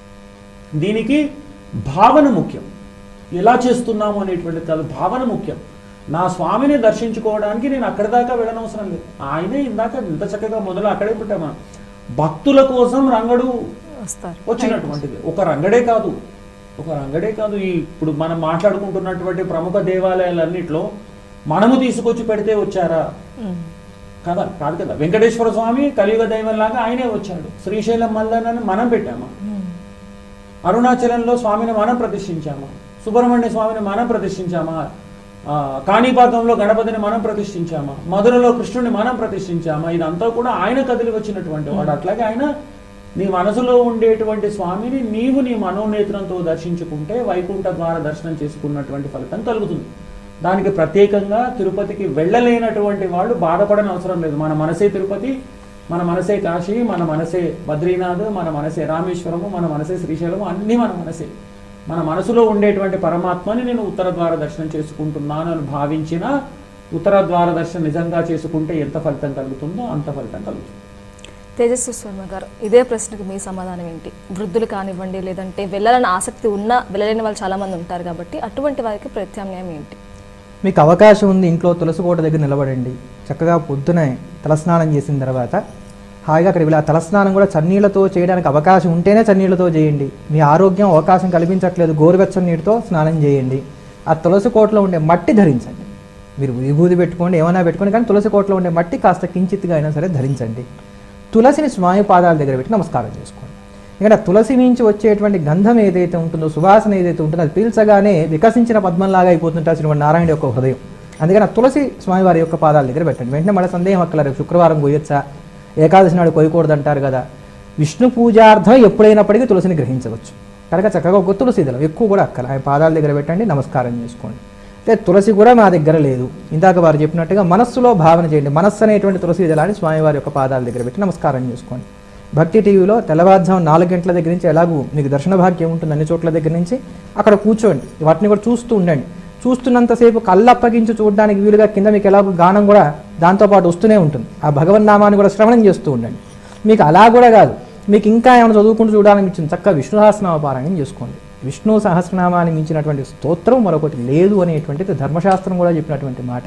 దీనికి భావన ముఖ్యం ఎలా చేస్తున్నాము అనేటువంటిది కాదు భావన ముఖ్యం నా స్వామిని దర్శించుకోవడానికి నేను అక్కడి దాకా వెళ్ళనవసరం లేదు ఆయనే ఇందాక ఇంత చక్కగా మొదలు అక్కడే పుట్టామా భక్తుల కోసం రంగడు వస్తారు వచ్చినటువంటిది ఒక రంగడే కాదు ఒక రంగడే కాదు ఈ ఇప్పుడు మనం మాట్లాడుకుంటున్నటువంటి ప్రముఖ దేవాలయాలన్నిట్లో మనము తీసుకొచ్చి పెడితే వచ్చారా ఉమ్. కదా కాదు కదా వెంకటేశ్వర స్వామి కలియుగ దైవంలాగా ఆయనే వచ్చాడు శ్రీశైలం మల్లన్నని మనం పెట్టామా ఉమ్. అరుణాచలంలో స్వామిని మనం ప్రతిష్ఠించామా సుబ్రహ్మణ్య స్వామిని మనం ప్రతిష్ఠించామా ఆ, కాణిపాకంలో గణపతిని మనం ప్రతిష్ఠించామా మధురలో కృష్ణుని మనం ప్రతిష్ఠించామా ఇదంతా కూడా ఆయన కదిలి వచ్చినటువంటి వాడు అట్లాగే ఆయన నీ మనసులో ఉండేటువంటి స్వామిని నీవు నీ మనోనేత్రంతో దర్శించుకుంటే వైకుంఠ ద్వార దర్శనం చేసుకున్నటువంటి ఫలితం కలుగుతుంది దానికి ప్రత్యేకంగా తిరుపతికి వెళ్ళలేనటువంటి వాళ్ళు బాధపడని అవసరం లేదు మన మనసే తిరుపతి మన మనసే కాశీ మన మనసే బద్రీనాథ్ మన మనసే రామేశ్వరము మన మనసే శ్రీశైలము అన్నీ మన మనసే మన మనసులో ఉండేటువంటి పరమాత్మని నేను ఉత్తర ద్వార దర్శనం చేసుకుంటున్నాను అని భావించిన ఉత్తర ద్వార దర్శనం నిజంగా చేసుకుంటే ఎంత ఫలితం కలుగుతుందో అంత ఫలితం కలుగుతుంది తేజస్వి శర్మ గారు ఇదే ప్రశ్నకు మీ సమాధానం ఏంటి వృద్ధులు కానివ్వండి లేదంటే వెళ్ళాలని ఆసక్తి ఉన్నా వెళ్ళలేని వాళ్ళు చాలా మంది ఉంటారు కాబట్టి అటువంటి వారికి ప్రత్యామ్నాయం ఏంటి మీకు అవకాశం ఉంది ఇంట్లో తులసి కోట దగ్గర నిలబడండి చక్కగా పొద్దునే తలస్నానం చేసిన తర్వాత హాయిగా అక్కడ ఇలా తలస్నానం కూడా చన్నీళ్లతో చేయడానికి అవకాశం ఉంటేనే చన్నీళ్లతో చేయండి మీ ఆరోగ్యం అవకాశం కల్పించట్లేదు గోరువెచ్చని నీటితో స్నానం చేయండి ఆ తులసి కోటలో ఉండే మట్టి ధరించండి మీరు విభూది పెట్టుకోండి ఏమైనా పెట్టుకోండి కానీ తులసి కోటలో ఉండే మట్టి కాస్త కించిత్తుగా అయినా సరే ధరించండి తులసిని స్వామి పాదాల దగ్గర పెట్టి నమస్కారం చేసుకోండి ఎందుకంటే ఆ తులసి నుంచి వచ్చేటువంటి గంధం ఏదైతే ఉంటుందో సువాసన ఏదైతే ఉంటుందో అది పీల్చగానే వికసించిన పద్మంలాగా అయిపోతుంటారు శ్రీమన్ నారాయణ యొక్క హృదయం అందుకని ఆ తులసి స్వామివారి యొక్క పాదాల దగ్గర పెట్టండి వెంటనే మళ్ళీ సందేహం అక్కల రేపు శుక్రవారం కొయ్యొచ్చా ఏకాదశి నాడు కొయ్యకూడదు అంటారు కదా విష్ణు పూజార్థం ఎప్పుడైనప్పటికీ తులసిని గ్రహించవచ్చు కనుక చక్కగా ఒక తులసి దళం ఎక్కువ కూడా అక్కల ఆయన పాదాల దగ్గర పెట్టండి నమస్కారం చేసుకోండి అంటే తులసి కూడా మా దగ్గర లేదు ఇందాక వారు చెప్పినట్టుగా మనస్సులో భావన చేయండి మనస్సు అనేటువంటి తులసి దళాన్ని స్వామివారి యొక్క పాదాల దగ్గర పెట్టి నమస్కారం చేసుకోండి భక్తి టీవీలో తెల్లవారుజాము నాలుగు గంటల దగ్గర నుంచి ఎలాగూ మీకు దర్శన భాగ్యం ఉంటుంది అన్ని చోట్ల దగ్గర నుంచి అక్కడ కూర్చోండి వాటిని కూడా చూస్తూ ఉండండి చూస్తున్నంతసేపు కళ్ళు అప్పగించి చూడడానికి వీలుగా కింద మీకు ఎలాగో గానం కూడా దాంతోపాటు వస్తూనే ఉంటుంది ఆ భగవన్నామాన్ని కూడా శ్రవణం చేస్తూ ఉండండి మీకు అలా కూడా కాదు మీకు ఇంకా ఏమైనా చదువుకుంటూ చూడాలనిపించింది చక్కగా విష్ణు సహస్రనామ పారాయణం చేసుకోండి విష్ణు సహస్రనామాన్ని మించినటువంటి స్తోత్రం మరొకటి లేదు అనేటువంటిది ధర్మశాస్త్రం కూడా చెప్పినటువంటి మాట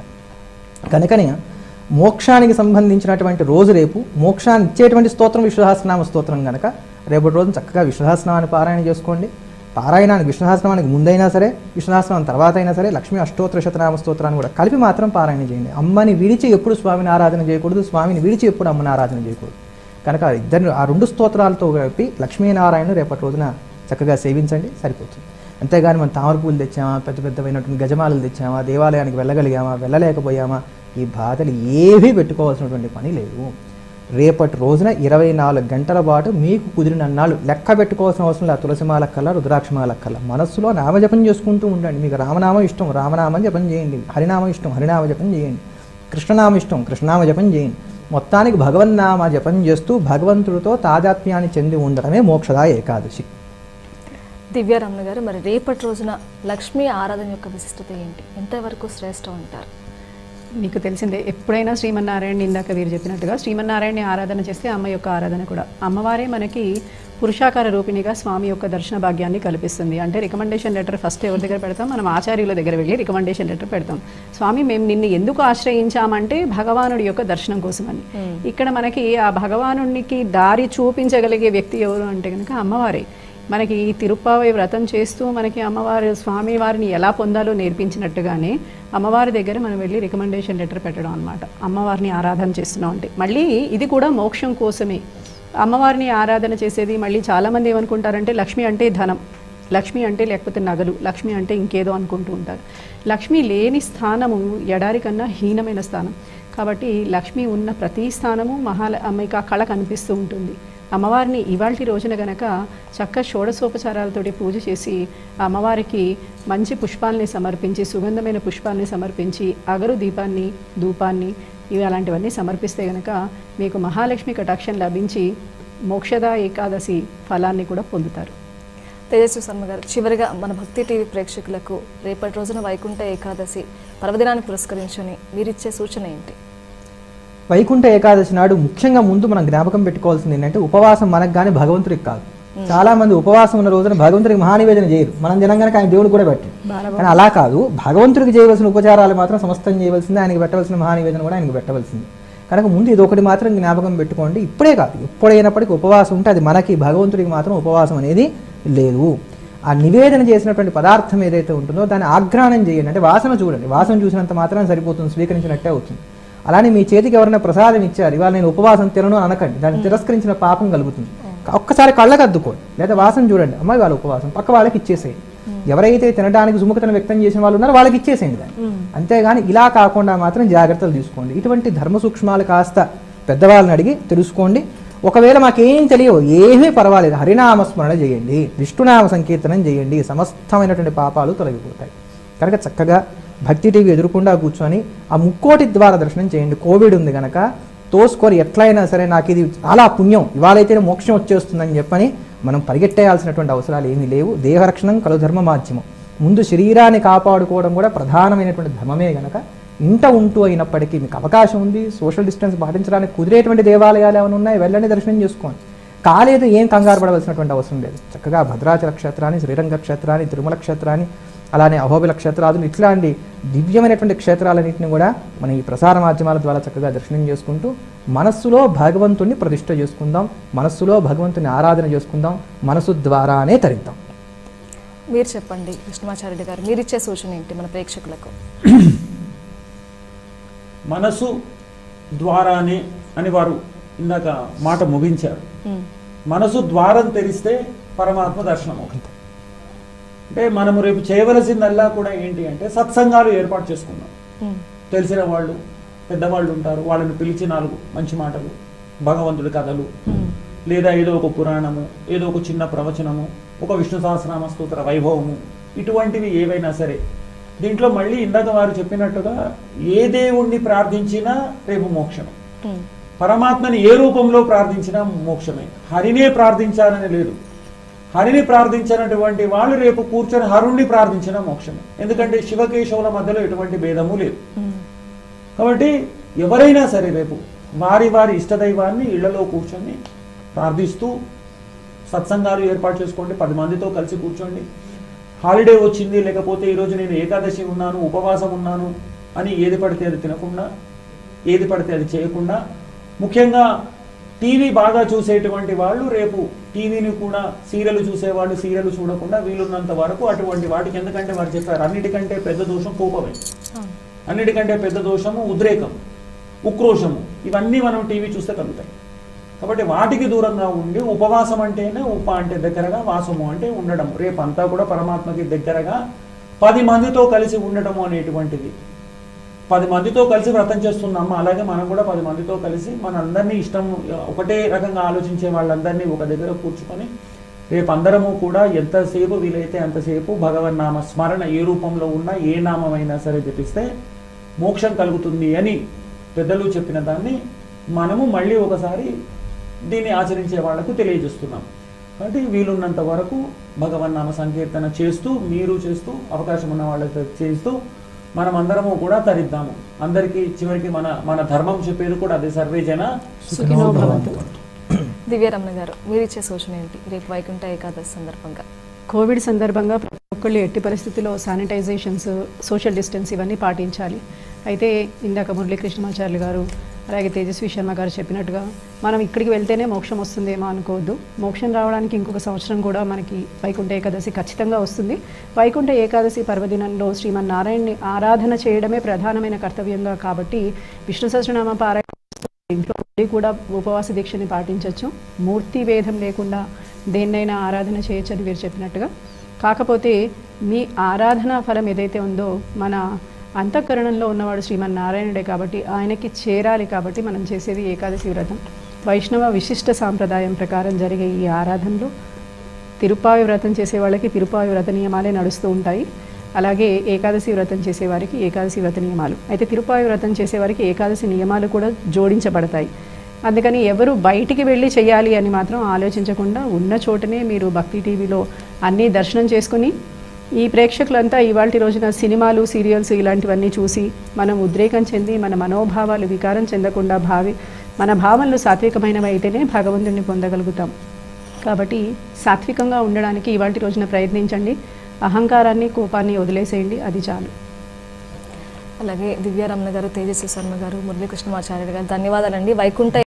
కనుకనే మోక్షానికి సంబంధించినటువంటి రోజు రేపు మోక్షాన్ని ఇచ్చేటువంటి స్తోత్రం విశ్వసహస్రనామ స్తోత్రం కనుక రేపటి రోజున చక్కగా విశ్వసహస్రనామాన్ని పారాయణ చేసుకోండి పారాయణానికి విశ్వసహస్రనామానికి ముందైనా సరే విశ్వసహస్రనామం తర్వాత అయినా సరే లక్ష్మీ అష్టోత్తర శతనామ స్తోత్రాన్ని కూడా కలిపి మాత్రం పారాయణ చేయండి అమ్మని విడిచి ఎప్పుడు స్వామిని ఆరాధన చేయకూడదు స్వామిని విడిచి ఎప్పుడు అమ్మని ఆరాధన చేయకూడదు కనుక ఆ ఇద్దరు ఆ రెండు స్తోత్రాలతో కలిపి లక్ష్మీనారాయణ రేపటి రోజున చక్కగా సేవించండి సరిపోతుంది అంతేగాని మనం తామర పూలు తెచ్చామా పెద్ద పెద్దవైనటువంటి గజమాలలు తెచ్చామా దేవాలయానికి వెళ్ళగలిగామా వెళ్ళలేకపోయామా ఈ బాధలు ఏవీ పెట్టుకోవాల్సినటువంటి పని లేదు రేపటి రోజున ఇరవై నాలుగు గంటల పాటు మీకు కుదిరిన అన్నాళ్ళు లెక్క పెట్టుకోవాల్సిన అవసరం లేదు తులసిమాల కల్లా రుద్రాక్షమాల కల్లా మనస్సులో నామజపం చేసుకుంటూ ఉండండి మీకు రామనామం ఇష్టం రామనామం జపం చేయండి హరినామం ఇష్టం హరినామ జపం చేయండి కృష్ణనామ ఇష్టం కృష్ణనామ జపం చేయండి మొత్తానికి భగవన్నామ జపం చేస్తూ భగవంతుడితో తాదాత్మ్యాన్ని చెంది ఉండడమే మోక్షదా ఏకాదశి దివ్యారమణ గారు మరి రేపటి రోజున లక్ష్మీ ఆరాధన యొక్క విశిష్టత ఏంటి ఎంతవరకు శ్రేష్టం అంటారు మీకు తెలిసిందే ఎప్పుడైనా శ్రీమన్నారాయణ ఇందాక వీరు చెప్పినట్టుగా శ్రీమన్నారాయణని ఆరాధన చేస్తే అమ్మ యొక్క ఆరాధన కూడా అమ్మవారే మనకి పురుషాకార రూపిణిగా స్వామి యొక్క దర్శన భాగ్యాన్ని కల్పిస్తుంది అంటే రికమెండేషన్ లెటర్ ఫస్ట్ ఎవరి దగ్గర పెడతాం మనం ఆచార్యుల దగ్గర వెళ్ళి రికమెండేషన్ లెటర్ పెడతాం స్వామి మేము నిన్ను ఎందుకు ఆశ్రయించామంటే భగవానుడి యొక్క దర్శనం కోసమని ఇక్కడ మనకి ఆ భగవానుడికి దారి చూపించగలిగే వ్యక్తి ఎవరు అంటే కనుక అమ్మవారే మనకి ఈ తిరుప్పావై వ్రతం చేస్తూ మనకి అమ్మవారి స్వామి వారిని ఎలా పొందాలో నేర్పించినట్టుగానే అమ్మవారి దగ్గర మనం వెళ్ళి రికమెండేషన్ లెటర్ పెట్టడం అనమాట అమ్మవారిని ఆరాధన చేస్తున్నాం అంటే మళ్ళీ ఇది కూడా మోక్షం కోసమే అమ్మవారిని ఆరాధన చేసేది మళ్ళీ చాలామంది ఏమనుకుంటారంటే లక్ష్మి అంటే ధనం లక్ష్మి అంటే లేకపోతే నగలు లక్ష్మి అంటే ఇంకేదో అనుకుంటూ ఉంటారు లక్ష్మి లేని స్థానము ఎడారి కన్నా హీనమైన స్థానం కాబట్టి లక్ష్మి ఉన్న ప్రతి స్థానము మహాల అమ్మాయికి ఆ కళ కనిపిస్తూ ఉంటుంది అమ్మవారిని ఇవాల్టి రోజున గనక చక్క షోడశోపచారాలతోటి పూజ చేసి ఆ అమ్మవారికి మంచి పుష్పాలని సమర్పించి సుగంధమైన పుష్పాలని సమర్పించి అగరు దీపాన్ని ధూపాన్ని ఇవి అలాంటివన్నీ సమర్పిస్తే గనక మీకు మహాలక్ష్మి కటాక్షం లభించి మోక్షద ఏకాదశి ఫలాన్ని కూడా పొందుతారు తేజస్వి శర్మ గారు చివరిగా మన భక్తి టీవీ ప్రేక్షకులకు రేపటి రోజున వైకుంఠ ఏకాదశి పర్వదినాన్ని పురస్కరించుని మీరిచ్చే సూచన ఏంటి వైకుంఠ ఏకాదశి నాడు ముఖ్యంగా ముందు మనం జ్ఞాపకం పెట్టుకోవాల్సింది ఏంటంటే ఉపవాసం మనకు కానీ భగవంతుడికి కాదు చాలా మంది ఉపవాసం ఉన్న రోజున భగవంతుడికి మహానివేదన చేయరు మనం జనం కనుక ఆయన దేవుడు కూడా పెట్టు కానీ అలా కాదు భగవంతుడికి చేయవలసిన ఉపచారాలు మాత్రం సమస్తం చేయవలసింది ఆయనకి పెట్టవలసిన మహానివేదన కూడా ఆయనకి పెట్టవలసింది కనుక ముందు ఇది ఒకటి మాత్రం జ్ఞాపకం పెట్టుకోండి ఇప్పుడే కాదు ఎప్పుడైనప్పటికీ ఉపవాసం ఉంటే అది మనకి భగవంతుడికి మాత్రం ఉపవాసం అనేది లేదు ఆ నివేదన చేసినటువంటి పదార్థం ఏదైతే ఉంటుందో దాన్ని ఆఘ్రాణం చేయండి అంటే వాసన చూడండి వాసన చూసినంత మాత్రం సరిపోతుంది స్వీకరించినట్టే అవుతుంది అలానే మీ చేతికి ఎవరైనా ప్రసాదం ఇచ్చారు ఇవాళ నేను ఉపవాసం తినను అని అనకండి దాన్ని తిరస్కరించిన పాపం కలుగుతుంది ఒక్కసారి కళ్ళకు అద్దుకోండి లేదా వాసన చూడండి అమ్మాయి వాళ్ళ ఉపవాసం పక్క వాళ్ళకి ఇచ్చేసేయండి ఎవరైతే తినడానికి సుముఖతను వ్యక్తం చేసిన వాళ్ళు ఉన్నారో వాళ్ళకి ఇచ్చేసేయండి దాన్ని అంతేగాని ఇలా కాకుండా మాత్రం జాగ్రత్తలు తీసుకోండి ఇటువంటి ధర్మ సూక్ష్మాలు కాస్త పెద్దవాళ్ళని అడిగి తెలుసుకోండి ఒకవేళ మాకేం తెలియవు ఏమీ పర్వాలేదు హరినామస్మరణ చేయండి విష్ణునామ సంకీర్తనం చేయండి సమస్తమైనటువంటి పాపాలు తొలగిపోతాయి కనుక చక్కగా భక్తి టీవీ ఎదురుకుండా కూర్చొని ఆ ముక్కోటి ద్వార దర్శనం చేయండి కోవిడ్ ఉంది కనుక తోసుకొని ఎట్లయినా సరే నాకు ఇది చాలా పుణ్యం ఇవాళైతే మోక్షం వచ్చేస్తుందని చెప్పని మనం పరిగెట్టేయాల్సినటువంటి అవసరాలు ఏమీ లేవు దేహరక్షణం కలు ధర్మ మాధ్యమం ముందు శరీరాన్ని కాపాడుకోవడం కూడా ప్రధానమైనటువంటి ధర్మమే గనక ఇంట ఉంటూ అయినప్పటికీ మీకు అవకాశం ఉంది సోషల్ డిస్టెన్స్ పాటించడానికి కుదిరేటువంటి దేవాలయాలు ఏమైనా ఉన్నాయి వెళ్ళండి దర్శనం చేసుకోండి కాలేదు ఏం కంగారు పడవలసినటువంటి అవసరం లేదు చక్కగా భద్రాచల క్షేత్రాన్ని శ్రీరంగ క్షేత్రాన్ని తిరుమల క్షేత్రాన్ని అలానే అహోబిల క్షేత్రాలు ఇట్లాంటి దివ్యమైనటువంటి క్షేత్రాలన్నింటినీ కూడా మనం ఈ ప్రసార మాధ్యమాల ద్వారా చక్కగా దర్శనం చేసుకుంటూ మనస్సులో భగవంతుణ్ణి ప్రతిష్ట చేసుకుందాం మనస్సులో భగవంతుని ఆరాధన చేసుకుందాం మనసు ద్వారానే తరిద్దాం మీరు చెప్పండి కృష్ణమాచార్యుడు గారు మీరిచ్చే సూచన ఏంటి మన ప్రేక్షకులకు మనసు ద్వారానే అని వారు ఇందాక మాట ముగించారు ఉమ్, మనసు ద్వారం తెరిస్తే పరమాత్మ దర్శనం అవుతుంది అంటే మనము రేపు చేయవలసిందల్లా కూడా ఏంటి అంటే సత్సంగాలు ఏర్పాటు చేసుకుందాం ఉమ్, తెలిసిన వాళ్ళు పెద్దవాళ్ళు ఉంటారు వాళ్ళని పిలిచి నాలుగు మంచి మాటలు భగవంతుడి కథలు ఉమ్, లేదా ఏదో ఒక పురాణము ఏదో ఒక చిన్న ప్రవచనము ఒక విష్ణు సహస్రనామ స్తోత్ర వైభవము ఇటువంటివి ఏవైనా సరే దీంట్లో మళ్ళీ ఇందాక వారు చెప్పినట్టుగా ఏ దేవుణ్ణి ప్రార్థించినా రేపు మోక్షమే ఉమ్, పరమాత్మని ఏ రూపంలో ప్రార్థించినా మోక్షమే హరినే ప్రార్థించాలని లేదు హరిని ప్రార్థించినటువంటి వాళ్ళు రేపు కూర్చొని హరుణ్ణి ప్రార్థించినా మోక్షమే ఎందుకంటే శివకేశవుల మధ్యలో ఎటువంటి భేదము లేదు ఉమ్, కాబట్టి ఎవరైనా సరే రేపు వారి వారి ఇష్టదైవాన్ని ఇళ్లలో కూర్చొని ప్రార్థిస్తూ సత్సంగాలు ఏర్పాటు చేసుకోండి పది మందితో కలిసి కూర్చోండి హాలిడే వచ్చింది లేకపోతే ఈరోజు నేను ఏకాదశి ఉన్నాను ఉపవాసం ఉన్నాను అని ఏది పడితే అది తినకుండా ఏది పడితే అది చేయకుండా ముఖ్యంగా టీవీ బాగా చూసేటువంటి వాళ్ళు రేపు టీవీని కూడా సీరియల్ చూసేవాళ్ళు సీరియల్ చూడకుండా వీలున్నంత వరకు అటువంటి వాటికి ఎందుకంటే వారు చెప్పారు అన్నిటికంటే పెద్ద దోషం కోపమే అవును. అన్నిటికంటే పెద్ద దోషము ఉద్రేకం ఉక్రోషము ఇవన్నీ మనం టీవీ చూస్తే కలుగుతాయి కాబట్టి వాటికి దూరంగా ఉండి ఉపవాసం అంటేనే ఉప అంటే దగ్గరగా వాసము అంటే ఉండడం రేపంతా కూడా పరమాత్మకి దగ్గరగా పది మందితో కలిసి ఉండటము అనేటువంటిది పది మందితో కలిసి వ్రతం చేస్తున్నాము అలాగే మనం కూడా పది మందితో కలిసి మన అందరినీ ఇష్టం ఒకటే రకంగా ఆలోచించే వాళ్ళందరినీ ఒక దగ్గర కూర్చుకొని రేపు అందరము కూడా ఎంతసేపు వీలైతే అంతసేపు భగవన్ నామ స్మరణ ఏ రూపంలో ఉన్నా ఏ నామమైనా సరే జపిస్తే మోక్షం కలుగుతుంది అని పెద్దలు చెప్పిన దాన్ని మనము మళ్ళీ ఒకసారి దీన్ని ఆచరించే వాళ్లకు తెలియజేస్తున్నాం కాబట్టి వీలున్నంత వరకు భగవన్ నామ సంకీర్తన చేస్తూ మీరు చేస్తూ అవకాశం ఉన్న వాళ్ళకి చేస్తూ మనం అందరము కూడా తరిద్దాము అందరికీ చివరికి మన మన ధర్మం చెప్పేది కూడా అదే సర్వే జన సుఖినో భవంతు దివ్యరమణ గారు మీరు ఇచ్చే సూచన ఏంటి రేపు వైకుంఠ ఏకాదశి సందర్భంగా కోవిడ్ సందర్భంగా ప్రతి ఒక్కళ్ళు ఎట్టి పరిస్థితుల్లో శానిటైజేషన్స్ సోషల్ డిస్టెన్స్ ఇవన్నీ పాటించాలి అయితే ఇందాక మురళీకృష్ణమాచార్యులు గారు అలాగే తేజస్వి శర్మ గారు చెప్పినట్టుగా మనం ఇక్కడికి వెళ్తేనే మోక్షం వస్తుందేమో అనుకోవద్దు మోక్షం రావడానికి ఇంకొక సంవత్సరం కూడా మనకి వైకుంఠ ఏకాదశి ఖచ్చితంగా వస్తుంది వైకుంఠ ఏకాదశి పర్వదినంలో శ్రీమన్నారాయణని ఆరాధన చేయడమే ప్రధానమైన కర్తవ్యంగా కాబట్టి విష్ణు సహస్రనామ పారాయణ ఇంట్లో ఉండి కూడా ఉపవాస దీక్షని పాటించవచ్చు మూర్తి భేదం లేకుండా దేన్నైనా ఆరాధన చేయొచ్చు అని మీరు చెప్పినట్టుగా కాకపోతే మీ ఆరాధనా ఫలం ఏదైతే ఉందో మన అంతఃకరణంలో ఉన్నవాడు శ్రీమన్నారాయణుడే కాబట్టి ఆయనకి చేరాలి కాబట్టి మనం చేసేది ఏకాదశి వ్రతం వైష్ణవ విశిష్ట సాంప్రదాయం ప్రకారం జరిగే ఈ ఆరాధనలో తిరుపావి వ్రతం చేసే వాళ్ళకి తిరుపావి వ్రత నియమాలే నడుస్తూ ఉంటాయి అలాగే ఏకాదశి వ్రతం చేసేవారికి ఏకాదశి వ్రత నియమాలు అయితే తిరుపావి వ్రతం చేసేవారికి ఏకాదశి నియమాలు కూడా జోడించబడతాయి అందుకని ఎవరు బయటికి వెళ్ళి చేయాలి అని మాత్రం ఆలోచించకుండా ఉన్న చోటనే మీరు భక్తి టీవీలో అన్నీ దర్శనం చేసుకుని ఈ ప్రేక్షకులంతా ఇవాళ రోజున సినిమాలు సీరియల్స్ ఇలాంటివన్నీ చూసి మనం ఉద్రేకం చెంది మన మనోభావాలు వికారం చెందకుండా భావి మన భావనలు సాత్వికమైనవి అయితేనే భగవంతుడిని పొందగలుగుతాం కాబట్టి సాత్వికంగా ఉండడానికి ఇవాళ రోజున ప్రయత్నించండి అహంకారాన్ని కోపాన్ని వదిలేసేయండి అది చాలు అలాగే దివ్యారమణ గారు తేజస్వి శర్మ గారు మురళీకృష్ణమాచార్య గారు ధన్యవాదాలండి వైకుంఠ